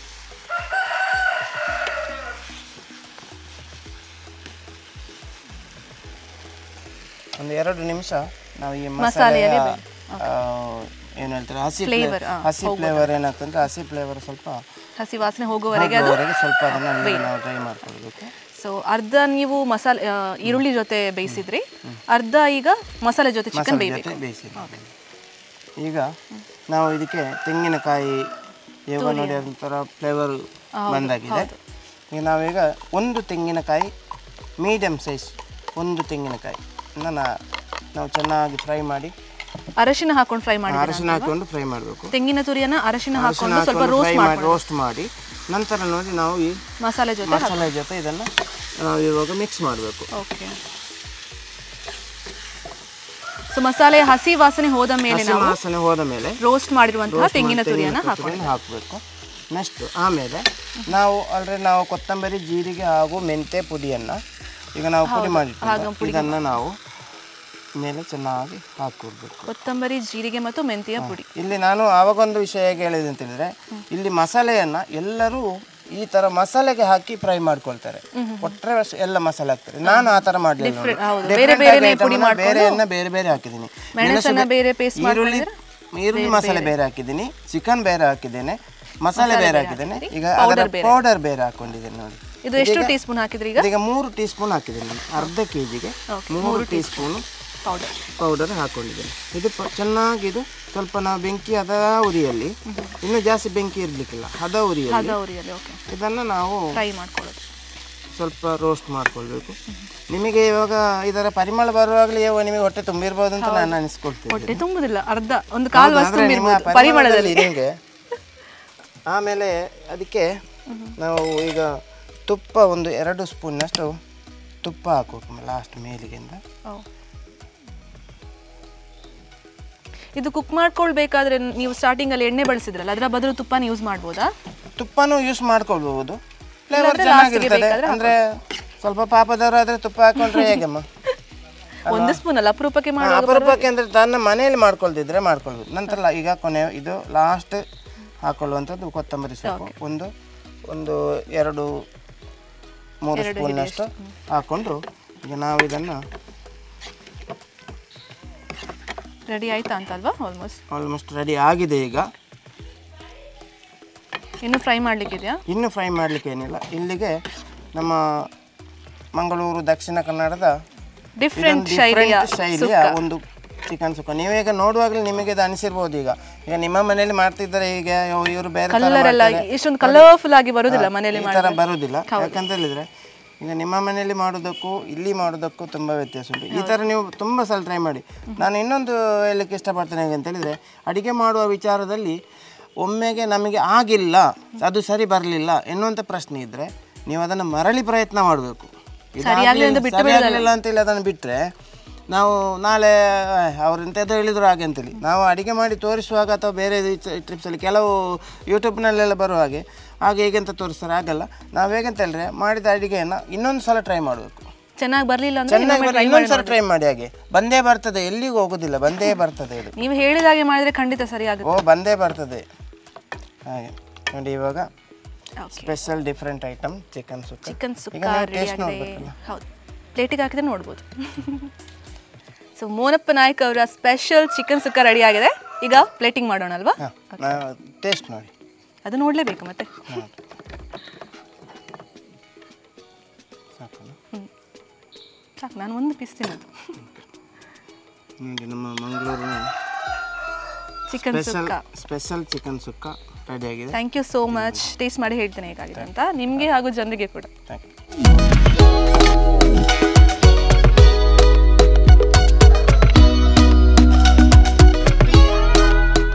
ಒಂದು ಎರಡು ನಿಮಿಷ ನಾವು ಈ ಮಸಾಲೆಯ ಆ, ಏನು ಹೇಳ್ತಾರೆ ಹಸಿ Flavor, ಆ, ಹಸಿ ಫ್ಲೇವರ್ ಏನಾಗ್ತಂದ್ರೆ ಹಸಿ ಫ್ಲೇವರ್ ಸ್ವಲ್ಪ ಹಸಿ ವಾಸನೆ ಹೋಗುವವರೆಗೆ ಅದು ಹೋಗುವವರೆಗೆ ಸ್ವಲ್ಪ ಅದನ್ನ ಅಲ್ಲಿ ನಾವು ಡ್ರೈ ಮಾಡ್ಕೊಳ್ಬೇಕು ಸೊ ಅರ್ಧ ನೀವು ಮಸಾಲೆ ಆ, ಈರುಳ್ಳಿ ಜೊತೆ ಬೇಯಿಸಿದ್ರಿ ಅರ್ಧ ಈಗ ಮಸಾಲೆ ಜೊತೆ ಚಿಕನ್ ಮಸಾಲೆ ಬೇಯಬೇಕು ಜೊತೆ ಬೇಯಿಸಿದ್ದು ಈಗ ನಾವು ಇದಕ್ಕೆ ತೆಂಗಿನಕಾಯಿ ಇವಾಗ ನೋಡಿ ಅದೊಂಥರ ಫ್ಲೇವರ್ ಬಂದಾಗಿದೆ ಈಗ ನಾವೀಗ ಒಂದು ತೆಂಗಿನಕಾಯಿ ಮೀಡಿಯಮ್ ಸೈಜ್ ಒಂದು ತೆಂಗಿನಕಾಯಿ ನಾ ನಾವು ಚೆನ್ನಾಗಿ ಫ್ರೈ ಮಾಡಿ ಅರಶಿನ ಹಾಕೊಂಡು ಫ್ರೈ ಮಾಡಿ ಅರಶಿನ ಹಾಕೊಂಡು ಫ್ರೈ ಮಾಡಬೇಕು ತೆಂಗಿನ ತುರಿಯನ್ನ ಅರಶಿನ ಅರಶಿನ ಹಾಕೊಂಡು ಸ್ವಲ್ಪ ಹಾಕೊಂಡು ಫ್ರೈ ರೋಸ್ಟ್ ಮಾಡಿ ರೋಸ್ಟ್ ಮಾಡಿ ನಂತರ ನೋಡಿ ನಾವು ಈ ಮಸಾಲೆ ಜೊತೆ ಮಸಾಲೆ ಜೊತೆ ಇದನ್ನು ನಾವು ಇವಾಗ ಮಿಕ್ಸ್ ಮಾಡಬೇಕು ಓಕೆ ಸೊ ಮಸಾಲೆ ಹಸಿ ವಾಸನೆ ಹೋದ ಮೇಲೆ ಹಸಿ ನಾವು ವಾಸನೆ ಹೋದ ಮೇಲೆ ರೋಸ್ಟ್ ಮಾಡಿರುವಂತಹ ತೆಂಗಿನ ತುರಿಯನ್ನ ತುರಿಯನ್ನು ಹಾಕಬೇಕು ನೆಕ್ಸ್ಟ್ ಆಮೇಲೆ ನಾವು ಆಲ್ರೆಡಿ ನಾವು ಕೊತ್ತಂಬರಿ ಜೀರಿಗೆ ಹಾಗೂ ಮೆಂತೆ ಪುಡಿಯನ್ನು ಈಗ ನಾವು ಪುಡಿ ಮಾಡಿರ್ತೀವಿ ಇದನ್ನು ನಾವು ಮೇಲೆ ಚೆನ್ನಾಗಿ ಹಾಕೊಡ್ಬೇಕು ಕೊತ್ತಂಬರಿ ಜೀರಿಗೆ ಮತ್ತು ಮೆಂತಿಯ ಪುಡಿ ಇಲ್ಲಿ ನಾನು ಆವಾಗೊಂದು ವಿಷಯ ಹೇಗೆ ಹೇಳಿದೆ ಅಂತ ಹೇಳಿದ್ರೆ ಇಲ್ಲಿ ಮಸಾಲೆಯನ್ನು ಎಲ್ಲರೂ ಈ ತರ ಮಸಾಲೆಗೆ ಹಾಕಿ ಫ್ರೈ ಮಾಡ್ಕೊಳ್ತಾರೆ ಕೊಟ್ಟರೆ ಎಲ್ಲ ಮಸಾಲೆ ಹಾಕ್ತಾರೆ ನಾನು ಆ ತರ ಮಾಡಲಿಲ್ಲ ಬೇರೆ ಬೇರೆನೇ ಪುಡಿ ಬೇರೆಯನ್ನ ಬೇರೆ ಬೇರೆ ಹಾಕಿದ್ದೀನಿ ಮೆಣಸನ್ನ ಬೇರೆ paste ಈರುಳ್ಳಿ ಈರುಳ್ಳಿ ಮಸಾಲೆ ಬೇರೆ ಹಾಕಿದ್ದೀನಿ ಚಿಕನ್ ಬೇರೆ ಹಾಕಿದ್ದೇನೆ ಮಸಾಲೆ ಬೇರೆ ಹಾಕಿದ್ದೇನೆ ಈಗ ಅದರ ಪೌಡರ್ ಬೇರೆ ಹಾಕೊಂಡಿದ್ದೇನೆ ನೋಡಿ ಇದು ಎಷ್ಟು ಟೀ ಸ್ಪೂನ್ ಹಾಕಿದ್ರಿ ಈಗ ಈಗ ಮೂರು ಟೀ ಸ್ಪೂನ್ ಹಾಕಿದ್ದೀನಿ ನಾನು ಅರ್ಧ ಕೆ ಜಿಗೆ ಮೂರು ಟೀ ಸ್ಪೂನು ಪೌಡರ್ ಪೌಡರ್ ಹಾಕೊಂಡಿದ್ದೇನೆ ಇದು ಪ- ಚೆನ್ನಾಗಿ ಇದು ಸ್ವಲ್ಪ ನಾವು ಬೆಂಕಿ ಹದ ಉರಿಯಲ್ಲಿ ಇನ್ನೂ ಜಾಸ್ತಿ ಬೆಂಕಿ ಇರಲಿಕ್ಕಿಲ್ಲ ಹದ ಉರಿಯಲ್ಲಿ ಉರಿಯಲ್ಲಿ ಓಕೆ ಇದನ್ನು ನಾವು ಫ್ರೈ ಮಾಡ್ಕೊಳ್ಳೋದು ಸ್ವಲ್ಪ ರೋಸ್ಟ್ ಮಾಡ್ಕೊಳ್ಬೇಕು ನಿಮಗೆ ಇವಾಗ ಇದರ ಪರಿಮಳ ಬರುವಾಗಲೇ ಇವಾಗ ನಿಮಗೆ ಹೊಟ್ಟೆ ತುಂಬಿರ್ಬೋದು ಅಂತ ನಾನು ಅನಿಸ್ಕೊಳ್ತೀನಿ ಹೊಟ್ಟೆ ತುಂಬುದಿಲ್ಲ ಅರ್ಧ ಒಂದು ಕಾಲು ವಸ್ತು ಆದ್ರೆ ನಿಮ್ಮ ತುಂಬಿರ್ಬೋದು ಪರಿಮಳದಲ್ಲಿ ನಿಮಗೆ ಆಮೇಲೆ ಅದಕ್ಕೆ ನಾವು ಈಗ ತುಪ್ಪ ಒಂದು ಎರಡು ಸ್ಪೂನ್ನಷ್ಟು ತುಪ್ಪ ಹಾಕಬೇಕು ಲಾಸ್ಟ್ ಮೇಲಿಗೆಂದ ಓ. ಇದು ಕುಕ್ ಮಾಡ್ಕೊಳ್ಬೇಕಾದ್ರೆ ನೀವು ಸ್ಟಾರ್ಟಿಂಗ್ ಅಲ್ಲಿ ಎಣ್ಣೆ ಬಳಸಿದ್ರಲ್ಲ ಅದರ ಬದಲು ತುಪ್ಪನ ಯೂಸ್ ಮಾಡ್ಬೋದಾ ತುಪ್ಪನೂ ಯೂಸ್ ಮಾಡ್ಕೊಳ್ಬಹುದು ಫ್ಲೇವರ್ ಇಲ್ಲಾಂದ್ರೆ last ಗೆ ಚೆನ್ನಾಗಿರ್ತದೆ ಬೇಕಾದ್ರೆ ಅಂದ್ರೆ ಸ್ವಲ್ಪ ಪಾಪದವರಾದ್ರೆ ತುಪ್ಪ ಹಾಕೊಂಡ್ರೆ ಹೇಗಮ್ಮ ಒಂದು ಸ್ಪೂನ್ ಅಲ್ಲ ಅಪರೂಪಕ್ಕೆ ಹಾ, ಮಾಡುವಾಗ ಅಪರೂಪಕ್ಕೆ ಅಂದ್ರೆ ತನ್ನ ಮನೆಯಲ್ಲಿ ಮಾಡ್ಕೊಳ್ತಿದ್ರೆ ಮಾಡ್ಕೊಳ್ಬೋದು ನಂತರ ಲ- ಈಗ ಕೊನೆ ಇದು ಲಾಸ್ಟ್ ಹಾಕೊಳ್ಳುವಂಥದ್ದು ಕೊತ್ತಂಬರಿ ಸೊಪ್ಪು ಒಂದು ಒಂದು ಎರಡು ಮೂರು ಸ್ಪೂನ್ನಷ್ಟು ಹಾಕೊಂಡು ಈಗ ನಾವು ಇದನ್ನು ರೆಡಿ ಆಯ್ತಾ ಅಂತ ಅಲ್ವಾ ಆಲ್ಮೋಸ್ಟ್ ಆಲ್ಮೋಸ್ಟ್ ರೆಡಿ ಆಗಿದೆ ಈಗ ಇನ್ನು ಫ್ರೈ ಮಾಡ್ಲಿಕ್ಕಿದೆಯಾ ಇನ್ನು ಫ್ರೈ ಮಾಡಲಿಕ್ಕೆ ಏನಿಲ್ಲ ಇಲ್ಲಿಗೆ ನಮ್ಮ ಮಂಗಳೂರು ದಕ್ಷಿಣ ಕನ್ನಡದ ಡಿಫ್ರೆಂಟ್ ಇದೊಂದು ಶೈಲಿಯ different ಶೈಲಿಯ ಒಂದು ಚಿಕನ್ ಸುಕ್ಕ ನೀವು ಈಗ ನೋಡುವಾಗಲೇ ನಿಮಗೆ ಇದು ಅನಿಸಿರ್ಬೋದು ಈಗ ಈಗ ನಿಮ್ಮ ಮನೆಯಲ್ಲಿ ಮಾಡ್ತಿದ್ದಾರೆ ಈಗ ಇವರು ಬೇರೆ ತರ ಕಲರ್ ಎಲ್ಲ ಮಾಡ್ತಾರೆ. ಇಷ್ಟೊಂದು ಕಲರ್ಫುಲ್ ಆಗಿ ಬರುದಿಲ್ಲ ಮನೆಯಲ್ಲಿ ಈ ಥರ ಬರುವುದಿಲ್ಲ ಯಾಕಂತ ಹೇಳಿದ್ರೆ ಈಗ ನಿಮ್ಮ ಮನೆಯಲ್ಲಿ ಮಾಡೋದಕ್ಕೂ ಇಲ್ಲಿ ಮಾಡೋದಕ್ಕೂ ತುಂಬ ವ್ಯತ್ಯಾಸ ಉಂಟು ಈ ಥರ ನೀವು ತುಂಬ ಸಲ ಟ್ರೈ ಮಾಡಿ ನಾನು ಇನ್ನೊಂದು ಹೇಳಲಿಕ್ಕೆ ಇಷ್ಟಪಡ್ತೇನೆ ಹೇಗೆ ಅಂತ ಹೇಳಿದ್ರೆ ಅಡಿಗೆ ಮಾಡುವ ವಿಚಾರದಲ್ಲಿ ಒಮ್ಮೆಗೆ ನಮಗೆ ಆಗಿಲ್ಲ ಅದು ಸರಿ ಬರಲಿಲ್ಲ ಎನ್ನುವಂಥ ಪ್ರಶ್ನೆ ಇದ್ದರೆ ನೀವು ಅದನ್ನು ಮರಳಿ ಪ್ರಯತ್ನ ಮಾಡಬೇಕು ಸರಿಯಾಗಲಿಲ್ಲ ಅಂತೇಳಿ ಅದನ್ನು ಬಿಟ್ಟರೆ ನಾವು ನಾಳೆ ಅವ್ರು ಎಂಥದ್ದು ಹೇಳಿದ್ರು ಹಾಗೆ ಅಂತೇಳಿ ನಾವು ಅಡಿಗೆ ಮಾಡಿ ತೋರಿಸುವಾಗ ಅಥವಾ ಬೇರೆ ಟ್ರಿಪ್ಸಲ್ಲಿ ಕೆಲವು ಯೂಟ್ಯೂಬ್ನಲ್ಲೆಲ್ಲ ಬರುವ ಹಾಗೆ ಹಾಗೆ ಹೇಗೆ ಅಂತ ತೋರಿಸ್ತಾರೆ ಆಗಲ್ಲ ನಾವು ಹೇಗಂತ ಹೇಳಿದ್ರೆ ಮಾಡಿದ ಅಡಿಗೆಯನ್ನು ಇನ್ನೊಂದು ಸಲ ಟ್ರೈ ಮಾಡಬೇಕು ಚೆನ್ನಾಗಿ ಬರ್ಲಿಲ್ಲ ಅಂದ್ರೆ ಚೆನ್ನಾಗಿ ಬರ ಇನ್ನೊಂದು ಸಲ ಟ್ರೈ ಮಾಡಿ ಹಾಗೆ ಬಂದೇ ಬರ್ತದೆ ಎಲ್ಲಿಗೂ ಹೋಗೋದಿಲ್ಲ ಬಂದೇ ಬರ್ತದೆ ಇದು ನೀವು ಹೇಳಿದಾಗೆ ಮಾಡಿದ್ರೆ ಖಂಡಿತ ಸರಿ ಆಗುತ್ತೆ ಓ ಬಂದೇ ಬರ್ತದೆ ಹಾಗೆ ನೋಡಿ ಇವಾಗ special different item chicken sukka chicken ಈಗ ಸುಕ್ಕ ನೀವು ರೆಡಿ ಟೇಸ್ಟ್ ಆಗಿದೆ ನೋಡ್ಬೇಕಲ್ಲ ಹೌದು ಪ್ಲೇಟಿಗೆ ಹಾಕಿದ್ರೆ ನೋಡ್ಬೋದು ಸೊ ಮೋನಪ್ಪ ನಾಯ್ಕ ಅವರ ಸ್ಪೆಷಲ್ ಚಿಕನ್ ಸುಕ್ಕ ರೆಡಿ ಆಗಿದೆ ಈಗ ಪ್ಲೇಟಿಂಗ್ ಮಾಡೋಣ ಅಲ್ವಾ ಹಾಂ ಟೇಸ್ಟ್ ನೋಡಿ ಅದು ನೋಡ್ಲೇಬೇಕು ಮತ್ತೆ ಸಾಕಲ್ಲ ಸಾಕು ನಾನು ಒಂದು ಪೀಸ್ ತಿನ್ನೋದು ನೋಡಿ ನಮ್ಮ ಮಂಗಳೂರಿನ chicken special sukka special chicken sukka ready ಆಗಿದೆ thank you so much taste ಮಾಡಿ ಹೇಳ್ತೇನೆ ಹೇಗಾಗಿದೆ ಅಂತ ನಿಮಗೆ ಹಾಗೂ ಜನರಿಗೆ ಕೂಡ ಥ್ಯಾಂಕ್ ಯು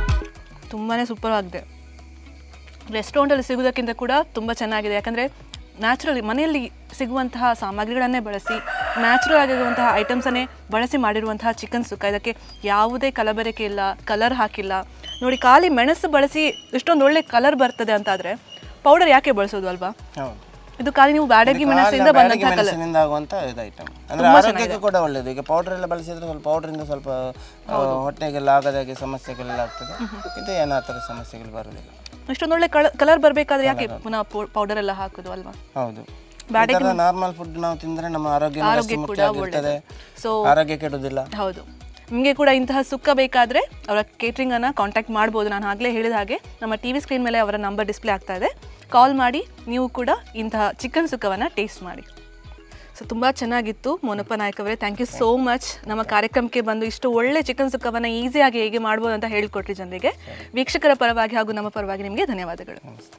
ತುಂಬಾ ಸೂಪರ್ ಆಗಿದೆ ರೆಸ್ಟೋರೆಂಟಲ್ಲಿ ಸಿಗೋದಕ್ಕಿಂತ ಕೂಡ ತುಂಬ ಚೆನ್ನಾಗಿದೆ ಯಾಕಂದರೆ ನ್ಯಾಚುರಲಿ ಮನೆಯಲ್ಲಿ ಸಿಗುವಂತಹ ಸಾಮಗ್ರಿಗಳನ್ನೇ ಬಳಸಿ ನ್ಯಾಚುರಲ್ ಆಗಿರುವಂತಹ ಐಟಮ್ಸನ್ನೇ ಬಳಸಿ ಮಾಡಿರುವಂತಹ ಚಿಕನ್ ಸುಕ್ಕ ಇದಕ್ಕೆ ಯಾವುದೇ ಕಲಬೆರಕೆ ಇಲ್ಲ ಕಲರ್ ಹಾಕಿಲ್ಲ ನೋಡಿ ಖಾಲಿ ಮೆಣಸು ಬಳಸಿ ಇಷ್ಟೊಂದು ಒಳ್ಳೆ ಕಲರ್ ಬರ್ತದೆ ಅಂತಾದರೆ ಪೌಡರ್ ಯಾಕೆ ಬಳಸೋದು ಅಲ್ವಾ ಹೌದು ಇದು ಖಾಲಿ ನೀವು ಬ್ಯಾಡಗಿ ಮೆಣಸಿಂದ ಬ್ಯಾಡಗಿ ಬಂದಂತಹ ಕಲರ್ ಮೆಣಸಿನಿಂದ ಆಗುವಂತ ಇದು ಐಟಮ್ ಅಂದ್ರೆ ಆರೋಗ್ಯಕ್ಕೆ ಕೂಡ ಒಳ್ಳೇದು ಈಗ ಪೌಡರ್ ಎಲ್ಲ ಬಳಸಿದ್ರೆ ಸ್ವಲ್ಪ ಪೌಡರ್ ಇಂದ ಸ್ವಲ್ಪ ಆ, ಹೊಟ್ಟೆಗೆಲ್ಲ ಆಗದಾಗೆ ಸಮಸ್ಯೆಗಳೆಲ್ಲ ಆಗ್ತದೆ ಇದು ಏನೋ ಆ ಥರ ಸಮಸ್ಯೆಗಳು ಬರುವುದಿಲ್ಲ ಇಷ್ಟೊಂದು ಒಳ್ಳೆ ಕಲರ್ ಬರಬೇಕಾದ್ರೆ ಯಾಕೆ ಪುನಃ ಪೌಡರ್ ಎಲ್ಲ ಹಾಕೋದು ಅಲ್ವಾ ಹೌದು ನಾರ್ಮಲ್ ಫುಡ್ ನಾವು ತಿಂದ್ರೆ ನಮ್ಮ ಆರೋಗ್ಯ ಮುಖ್ಯವಾಗಿರ್ತದೆ ಸೊ ಆರೋಗ್ಯ ಕೆಡುವುದಿಲ್ಲ ಹೌದು ನಿಮಗೆ ಕೂಡ ಇಂತಹ ಸುಕ್ಕ ಬೇಕಾದರೆ ಅವರ ಕೇಟ್ರಿಂಗನ್ನು ಕಾಂಟ್ಯಾಕ್ಟ್ ಮಾಡ್ಬೋದು ನಾನು ಆಗಲೇ ಹೇಳಿದ ಹಾಗೆ ನಮ್ಮ ಟಿ ವಿ ಸ್ಕ್ರೀನ್ ಮೇಲೆ ಅವರ ನಂಬರ್ ಡಿಸ್ಪ್ಲೇ ಆಗ್ತಾ ಇದೆ ಕಾಲ್ ಮಾಡಿ ನೀವು ಕೂಡ ಇಂತಹ ಚಿಕನ್ ಸುಕ್ಕವನ್ನು ಟೇಸ್ಟ್ ಮಾಡಿ ಸೊ ತುಂಬ ಚೆನ್ನಾಗಿತ್ತು ಮೋನಪ್ಪ ನಾಯಕ್ ಅವರೇ ಥ್ಯಾಂಕ್ ಯು ಸೋ ಮಚ್ ನಮ್ಮ ಕಾರ್ಯಕ್ರಮಕ್ಕೆ ಬಂದು ಇಷ್ಟು ಒಳ್ಳೆ ಚಿಕನ್ ಸುಕ್ಕವನ್ನು ಈಸಿಯಾಗಿ ಹೇಗೆ ಮಾಡ್ಬೋದು ಅಂತ ಹೇಳಿಕೊಟ್ರಿ ಜನರಿಗೆ ವೀಕ್ಷಕರ ಪರವಾಗಿ ಹಾಗೂ ನಮ್ಮ ಪರವಾಗಿ ನಿಮಗೆ ಧನ್ಯವಾದಗಳು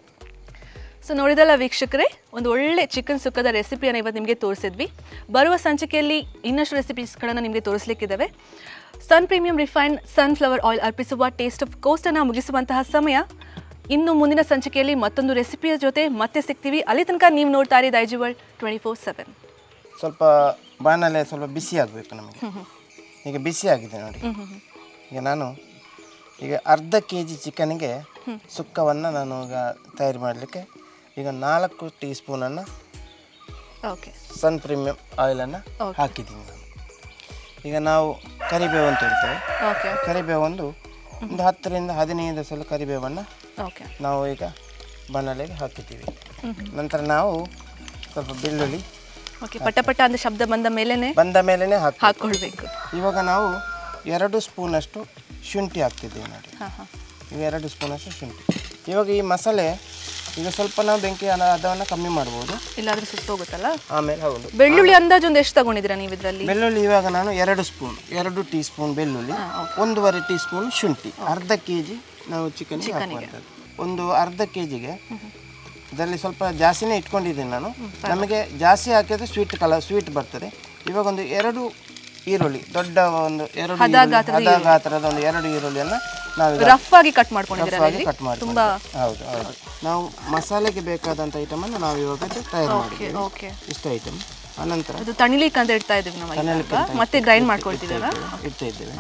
ಸೊ ನೋಡಿದಲ್ಲ ವೀಕ್ಷಕರೇ ಒಂದು ಒಳ್ಳೆ ಚಿಕನ್ ಸುಕ್ಕದ ರೆಸಿಪಿಯನ್ನು ಇವತ್ತು ನಿಮಗೆ ತೋರಿಸಿದ್ವಿ ಬರುವ ಸಂಚಿಕೆಯಲ್ಲಿ ಇನ್ನಷ್ಟು ರೆಸಿಪೀಸ್ಗಳನ್ನು ನಿಮಗೆ ತೋರಿಸಲಿಕ್ಕಿದ್ದಾವೆ sun premium refined sunflower oil ಅರ್ಪಿಸುವ ಟೇಸ್ಟ್ ಆಫ್ ಕೋಸ್ಟನ್ನು ಮುಗಿಸುವಂತಹ ಸಮಯ ಇನ್ನು ಮುಂದಿನ ಸಂಚಿಕೆಯಲ್ಲಿ ಮತ್ತೊಂದು ರೆಸಿಪಿಯ ಜೊತೆ ಮತ್ತೆ ಸಿಗ್ತೀವಿ ಅಲ್ಲಿ ತನಕ ನೀವು ನೋಡ್ತಾ ಇರಿ Daijiworld twenty four seven ಸ್ವಲ್ಪ ಬಾಣಲೆ ಸ್ವಲ್ಪ ಬಿಸಿ ಆಗಬೇಕು ನಮಗೆ ಈಗ ಬಿಸಿ ಆಗಿದೆ ನೋಡಿ ಈಗ ನಾನು ಈಗ ಅರ್ಧ ಕೆ ಜಿ ಚಿಕನ್ಗೆ ಸುಕ್ಕವನ್ನು ನಾನು ಈಗ ತಯಾರು ಮಾಡಲಿಕ್ಕೆ ಈಗ ನಾಲ್ಕು ಟೀ ಸ್ಪೂನನ್ನು ಓಕೆ ಸನ್ ಪ್ರೀಮಿಯಂ ಆಯಿಲನ್ನು ಹಾಕಿದ್ದೀನಿ ನಾನು ಈಗ ನಾವು ಕರಿಬೇವು ಅಂತ ಹೇಳ್ತೇವೆ ಓಕೆ ಕರಿಬೇವು ಒಂದು ಒಂದು ಹತ್ತರಿಂದ ಹದಿನೈದು ಸಲ ಕರಿಬೇವನ್ನು ಓಕೆ ನಾವು ಈಗ ಬಾಣಲೆಗೆ ಹಾಕಿದ್ದೀವಿ ನಂತರ ನಾವು ಸ್ವಲ್ಪ ಬೆಳ್ಳುಳ್ಳಿ ಓಕೆ ಪಟ ಪಟ ಅಂತ ಶಬ್ದ ಬಂದ ಮೇಲೇ ಬಂದ ಮೇಲೇ ಹಾಕಿ ಹಾಕ್ಕೊಳ್ಬೇಕು ಇವಾಗ ನಾವು ಎರಡು ಸ್ಪೂನಷ್ಟು ಶುಂಠಿ ಹಾಕ್ತಿದ್ದೀವಿ ನೋಡಿ ಹಾಂ ಹಾಂ ಈಗ ಎರಡು ಸ್ಪೂನಷ್ಟು ಶುಂಠಿ ಇವಾಗ ಈ ಮಸಾಲೆ ಈಗ ಸ್ವಲ್ಪ ನಾವು ಬೆಂಕಿ ಅನ್ನ- ಹದವನ್ನು ಕಮ್ಮಿ ಮಾಡ್ಬೋದು ಇಲ್ಲಾದ್ರೆ ಸುತ್ತೋಗುತ್ತಲ್ಲ ಆಮೇಲೆ ಹೌದು ಬೆಳ್ಳುಳ್ಳಿ ಅಂದಾಜು ಒಂದು ಎಷ್ಟು ತಗೊಂಡಿದ್ದೀರಾ ನೀವು ಇದರಲ್ಲಿ ಬೆಳ್ಳುಳ್ಳಿ ಇವಾಗ ನಾನು ಎರಡು ಸ್ಪೂನ್ ಎರಡು ಟೀ ಸ್ಪೂನ್ ಬೆಳ್ಳುಳ್ಳಿ ಒಂದೂವರೆ ಟೀ ಸ್ಪೂನ್ ಶುಂಠಿ ಅರ್ಧ ಕೆ ಜಿ ನಾವು ಚಿಕನ್ ಹಾಕುವಂಥದ್ದು ಒಂದು ಅರ್ಧ ಕೆ ಜಿಗೆ ಇದರಲ್ಲಿ ಸ್ವಲ್ಪ ಜಾಸ್ತಿನೇ ಇಟ್ಕೊಂಡಿದ್ದೀನಿ ನಾನು ನಮಗೆ ಜಾಸ್ತಿ ಹಾಕಿದ್ರೆ ಸ್ವೀಟ್ ಕಲರ್ ಸ್ವೀಟ್ ಬರ್ತದೆ ಇವಾಗ ಒಂದು ಎರಡು ಈರುಳ್ಳಿ ದೊಡ್ಡ ಒಂದು ಎರಡು ಈರುಳ್ಳಿ, ಹದ ಗಾತ್ರದ ಒಂದು ಎರಡು ಈರುಳ್ಳಿಯನ್ನು ನಾವು ರಫ್ ಆಗಿ ಕಟ್ ಮಾಡ್ಕೊಂಡಿದ್ದೀರಾ ಆಗಿ ಕಟ್ ಮಾಡಿ ತುಂಬಾ ಹೌದು ಹೌದು ನಾವು ಮಸಾಲೆಗೆ ಬೇಕಾದಂಥ ಐಟಮನ್ನು ನಾವು ಇವಾಗ ತಯಾರು ಮಾಡಿದ್ದೀವಿ ಓಕೆ ಇಷ್ಟು ಐಟಮ್ ಅನಂತರ ಅದು ತಣಿಲಿಕ್ಕೆ ಅಂತ ಇಡ್ತಾ ಇದೀವಿ ನಾವು ಇವಾಗ. ಮತ್ತೆ ಗ್ರೈಂಡ್ ಮಾಡ್ಕೊಳ್ತಿದ್ದೀರಾ ಇಡ್ತಾ ಇದ್ದೇವೆ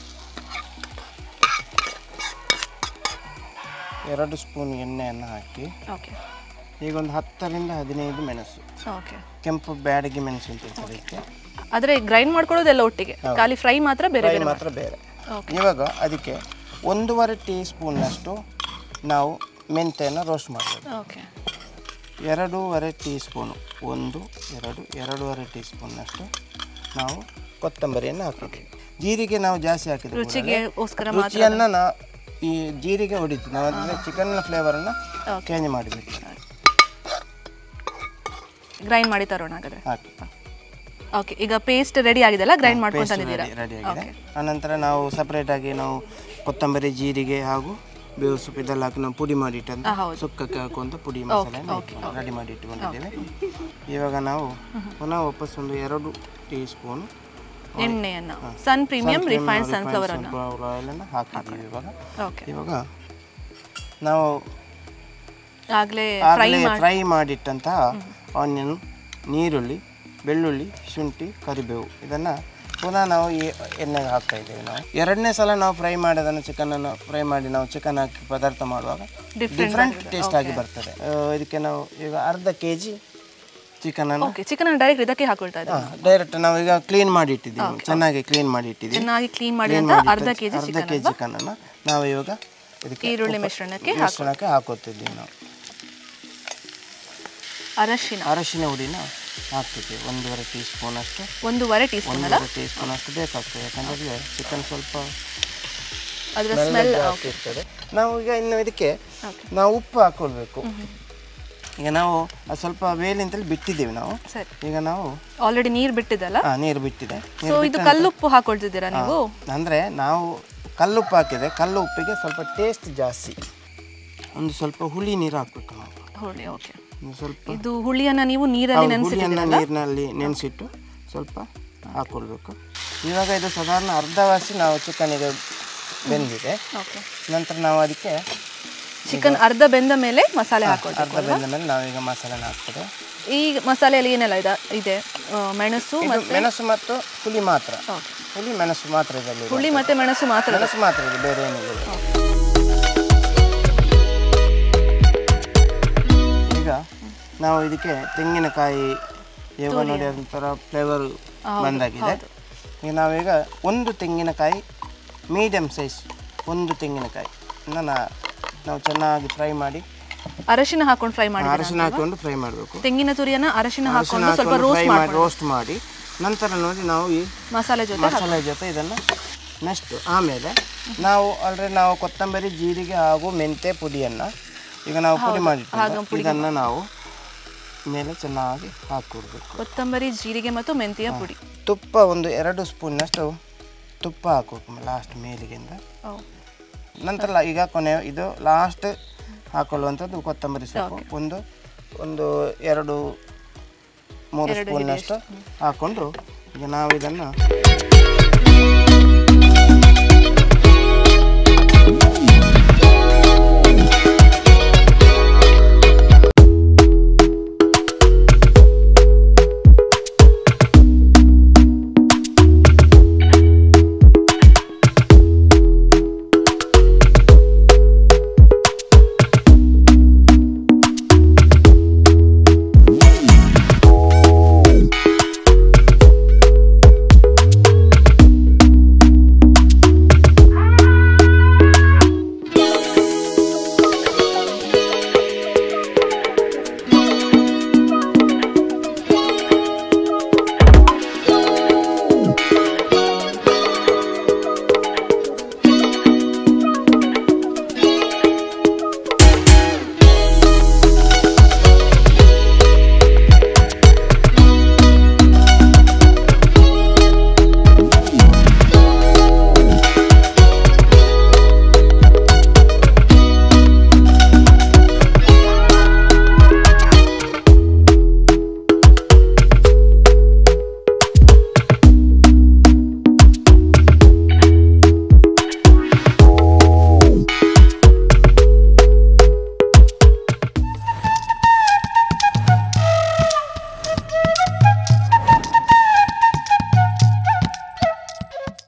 ಎರಡು ಸ್ಪೂನ್ ಎಣ್ಣೆಯನ್ನು ಹಾಕಿ ಓಕೆ ಈಗ ಒಂದು ಹತ್ತರಿಂದ ಹದಿನೈದು ಮೆಣಸು ಓಕೆ ಕೆಂಪು ಬ್ಯಾಡಗಿ ಮೆಣಸು ಅಂತ ಹೇಳ್ತಾರೆ ಇದಕ್ಕೆ ಆದ್ರೆ ಗ್ರೈಂಡ್ ಮಾಡ್ಕೊಳ್ಳೋದೆಲ್ಲ ಒಟ್ಟಿಗೆ ಖಾಲಿ ಫ್ರೈ ಮಾತ್ರ ಬೇರೆ ಫ್ರೈ ಬೇರೆ ಮಾತ್ರ ಬೇರೆ ಇವಾಗ ಅದಕ್ಕೆ ಒಂದೂವರೆ ಟೀ ಸ್ಪೂನ್ನಷ್ಟು ನಾವು ಮೆಂತೆಯನ್ನು ರೋಸ್ಟ್ ಮಾಡಬೇಕು ಓಕೆ ಎರಡೂವರೆ ಟೀ ಸ್ಪೂನು ಒಂದು ಎರಡು ಎರಡೂವರೆ ಟೀ ಸ್ಪೂನ್ನಷ್ಟು ನಾವು ಕೊತ್ತಂಬರಿಯನ್ನು ಹಾಕಬೇಕು ಜೀರಿಗೆ ನಾವು ಜಾಸ್ತಿ ಹಾಕಿದ್ರೆ ರುಚಿಗೆ ಓಸ್ಕರ ರುಚಿಯನ್ನು ನಾವು ಈ ಜೀರಿಗೆ ಹೊಡಿತೀವಿ ನಾವು ಅಂದರೆ ಚಿಕನ್ನ ಫ್ಲೇವರನ್ನು ಚೇಂಜ್ ಮಾಡಿಬಿಟ್ಟು ಗ್ರೈಂಡ್ ಮಾಡಿ ತರೋಣ ಹಾಗಾದ್ರೆ ಹಾಕಿ ಓಕೆ ಈಗ ಪೇಸ್ಟ್ ರೆಡಿ ಆಗಿದೆಲ್ಲ ಗ್ರೈಂಡ್ ಮಾಡ್ಕೊಂಡು ತಂದಿದ್ದೀರಾ ರೆಡಿ ಆಗಿದೆ ಆನಂತರ ನಾವು ಸಪ್ರೇಟಾಗಿ ನಾವು ಕೊತ್ತಂಬರಿ ಜೀರಿಗೆ ಹಾಗೂ ಬೇವು ಸೊಪ್ಪು ಇದೆಲ್ಲ ಹಾಕಿ ನಾವು ಪುಡಿ ಮಾಡಿಟ್ಟಂತ ಸುಕ್ಕಕ್ಕೆ ಹಾಕುವಂಥ ಪುಡಿ ಮಸಾಲೆ ರೆಡಿ ಮಾಡಿ ಇಟ್ಟುಕೊಂಡಿದ್ದೇವೆ ಇವಾಗ ನಾವು ಪುನಃ ವಾಪಸ್ ಒಂದು ಎರಡು ಟೀ ಸ್ಪೂನ್ ಎಣ್ಣೆಯನ್ನ ಸನ್ ಪ್ರೀಮಿಯಂ ರಿಫೈನ್ಡ್ ಸನ್ಫ್ಲವರ್ ಅನ್ನ ಆಯಿಲನ್ನು ಹಾಕಿದ್ದೀವಿ ಇವಾಗ ಓಕೆ ಇವಾಗ ನಾವು ಆಗ್ಲೇ ಆಗಲೇ ಫ್ರೈ ಮಾಡಿಟ್ಟಂತಹ ಆನಿಯನ್ ನೀರುಳ್ಳಿ ಬೆಳ್ಳುಳ್ಳಿ ಶುಂಠಿ ಕರಿಬೇವು ಇದನ್ನು ಪುನಃ ನಾವು ಈ ಎಣ್ಣೆಗೆ ಹಾಕ್ತಾ ಇದ್ದೇವೆ ನಾವು ಎರಡನೇ ಸಲ ನಾವು ಫ್ರೈ ಮಾಡೋದನ್ನು ಚಿಕನನ್ನು ಫ್ರೈ ಮಾಡಿ ನಾವು ಚಿಕನ್ ಹಾಕಿ ಪದಾರ್ಥ ಮಾಡುವಾಗ ಡಿಫ್ರೆಂಟ್ ಟೇಸ್ಟ್ ಆಗಿ ಬರ್ತದೆ ಆ, ಇದಕ್ಕೆ ನಾವು ಈಗ ಅರ್ಧ ಕೆ ಜಿ ಚಿಕನನ್ನು ಓಕೆ ಚಿಕನ್ ಡೈರೆಕ್ಟ್ ಇದಕ್ಕೆ ಹಾಕೊಳ್ತಾ ಇದ್ದೀವಿ ಡೈರೆಕ್ಟ್ ನಾವು ಈಗ ಕ್ಲೀನ್ ಮಾಡಿ ಇಟ್ಟಿದ್ದೀವಿ ಚೆನ್ನಾಗಿ ಕ್ಲೀನ್ ಮಾಡಿ ಇಟ್ಟಿದ್ದೀವಿ ಚೆನ್ನಾಗಿ ಕ್ಲೀನ್ ಮಾಡಿ Clean ಅಂತ ಮಾಡಿ ಅರ್ಧ ಕೆಜಿ ಅರ್ಧ ಕೆ ಜಿ ಚಿಕನನ್ನು ನಾವು ಇವಾಗ ಇದಕ್ಕೆ ಈರುಳ್ಳಿ ಮಿಶ್ರಣಕ್ಕೆ ಮಿಶ್ರಣಕ್ಕೆ ಹಾಕೋತಿದ್ದೀವಿ ನಾವು ಅರಶಿನ ಅರಶಿನ ಹುಡಿನ ಹಾಕ್ತಿದ್ದೀವಿ ಒಂದೂವರೆ ಟೀ ಸ್ಪೂನ್ ಅಷ್ಟು ಒಂದೂವರೆ ಟೀ ಸ್ಪೂನ್ ಒಂದೂವರೆ ಟೀ ಸ್ಪೂನ್ ಅಷ್ಟು ಬೇಕಾಗ್ತದೆ ಯಾಕಂದರೆ ಚಿಕನ್ ಸ್ವಲ್ಪ ಅದರ ಸ್ಮೆಲ್ ಇರ್ತದೆ ನಾವು ಈಗ ಇನ್ನು ಇದಕ್ಕೆ ನಾವು ಉಪ್ಪು ಹಾಕೊಳ್ಬೇಕು ಈಗ ನಾವು ಅದು ಸ್ವಲ್ಪ ಬೇಲಿಂತಲ್ಲಿ ಬಿಟ್ಟಿದ್ದೀವಿ ನಾವು ಸರಿ ಈಗ ನಾವು ಆಲ್ರೆಡಿ ನೀರು ಬಿಟ್ಟಿದ್ದಲ್ಲ ಹಾಂ ನೀರು ಬಿಟ್ಟಿದೆ ಸೊ ಇದು ಕಲ್ಲುಪ್ಪು ಹಾಕೊಳ್ತಿದ್ದೀರಾ ನೀವು ಅಂದರೆ ನಾವು ಕಲ್ಲುಪ್ಪು ಹಾಕಿದೆ ಕಲ್ಲು ಉಪ್ಪಿಗೆ ಸ್ವಲ್ಪ ಟೇಸ್ಟ್ ಜಾಸ್ತಿ ಒಂದು ಸ್ವಲ್ಪ ಹುಳಿ ನೀರು ಹಾಕ್ಬೇಕು ನಾವು ಹುಳಿ ಓಕೆ ಒಂದು ಸ್ವಲ್ಪ ಇದು ಹುಳಿಯನ್ನ ನೀವು ನೀರಲ್ಲಿ ಹೌದು, ಹುಳಿಯನ್ನು ನೆನೆಸಿದ್ದೀರಲ್ಲ ನೀರಿನಲ್ಲಿ ನೆನೆಸಿಟ್ಟು ಸ್ವಲ್ಪ ಹಾಕ್ಕೊಳ್ಬೇಕು ಇವಾಗ ಇದು ಸಾಧಾರಣ ಅರ್ಧವಾಸಿ ನಾವು ಚಿಕನಿಗೆ ಬೆಂದಿದೆ ಓಕೆ ನಂತರ ನಾವು ಅದಕ್ಕೆ ಚಿಕನ್ ಅರ್ಧ ಬೆಂದ ಮೇಲೆ ಮಸಾಲೆ ಹಾಕೊಳ್ತೀವಿ ಅರ್ಧ ಬೆಂದ ಮೇಲೆ ನಾವೀಗ ಮಸಾಲೆನ ಹಾಕ್ತದೆ ಈ ಮಸಾಲೆಯಲ್ಲಿ ಏನೆಲ್ಲ ಇದೆ ಇದೆ ಆ, ಮೆಣಸು ಇದು ಮತ್ತೆ ಮೆಣಸು ಮತ್ತು ಹುಳಿ ಮಾತ್ರ ಓಕೆ. ಹುಳಿ ಮೆಣಸು ಮಾತ್ರ ಇದರಲ್ಲಿ ಹುಳಿ ಮತ್ತೆ ಮೆಣಸು ಮಾತ್ರ ಇದೆ. ಮೆಣಸು ಮಾತ್ರ ಇದೆ ಬೇರೆ ಏನಿಲ್ಲ ಇದರಲ್ಲಿ. ಈಗ ನಾವು ಇದಕ್ಕೆ ತೆಂಗಿನಕಾಯಿ ಈಗ ನೋಡಿ ಅದೊಂಥರ ಫ್ಲೇವರ್ ಬಂದಾಗಿದೆ ಈಗ ನಾವೀಗ ಒಂದು ತೆಂಗಿನಕಾಯಿ ಮೀಡಿಯಮ್ ಸೈಜ್ ಒಂದು ತೆಂಗಿನಕಾಯಿ ನಾ- ನಾವು ಚೆನ್ನಾಗಿ ಫ್ರೈ ಮಾಡಿ ಅರಶಿನ ಹಾಕೊಂಡು ಫ್ರೈ ಮಾಡಿ ಅರಶಿನ ಹಾಕೊಂಡು ಫ್ರೈ ಮಾಡಬೇಕು ತೆಂಗಿನ ತುರಿಯನ್ನ ಅರಶಿನ ಅರಶಿನ ಹಾಕೊಂಡು ಸ್ವಲ್ಪ ಹಾಕೊಂಡು ರೋಸ್ಟ್ ಫ್ರೈ ಮಾಡಿ ಮಾಡಿ ರೋಸ್ಟ್ ಮಾಡಿ ನಂತರ ನೋಡಿ ನಾವು ಈ ಮಸಾಲೆ ಜೊತೆ ಮಸಾಲೆ ಜೊತೆ ಇದನ್ನು ನೆಕ್ಸ್ಟ್ ಆಮೇಲೆ ನಾವು ಆಲ್ರೆಡಿ ನಾವು ಕೊತ್ತಂಬರಿ ಜೀರಿಗೆ ಹಾಗೂ ಮೆಂತೆ ಪುಡಿಯನ್ನು ಈಗ ನಾವು ಪುಡಿ ಮಾಡಿಟ್ಟು ಇದನ್ನು ನಾವು ಮೇಲೆ ಚೆನ್ನಾಗಿ ಹಾಕೊಡ್ಬೇಕು ಕೊತ್ತಂಬರಿ ಜೀರಿಗೆ ಮತ್ತು ಮೆಂತಿಯ ಪುಡಿ ತುಪ್ಪ ಒಂದು ಎರಡು ಸ್ಪೂನ್ನಷ್ಟು ತುಪ್ಪ ಹಾಕಬೇಕು ಲಾಸ್ಟ್ ಮೇಲಿಗಿಂದ ಓ, ನಂತರ ಲ- ಈಗ ಕೊನೆ ಇದು ಲಾಸ್ಟ್ ಹಾಕೊಳ್ಳುವಂಥದ್ದು ಕೊತ್ತಂಬರಿ ಸೊಪ್ಪು ಒಂದು ಒಂದು ಎರಡು ಮೂರು ಸ್ಪೂನ್ನಷ್ಟು ಹಾಕ್ಕೊಂಡು ಈಗ ನಾವು ಇದನ್ನು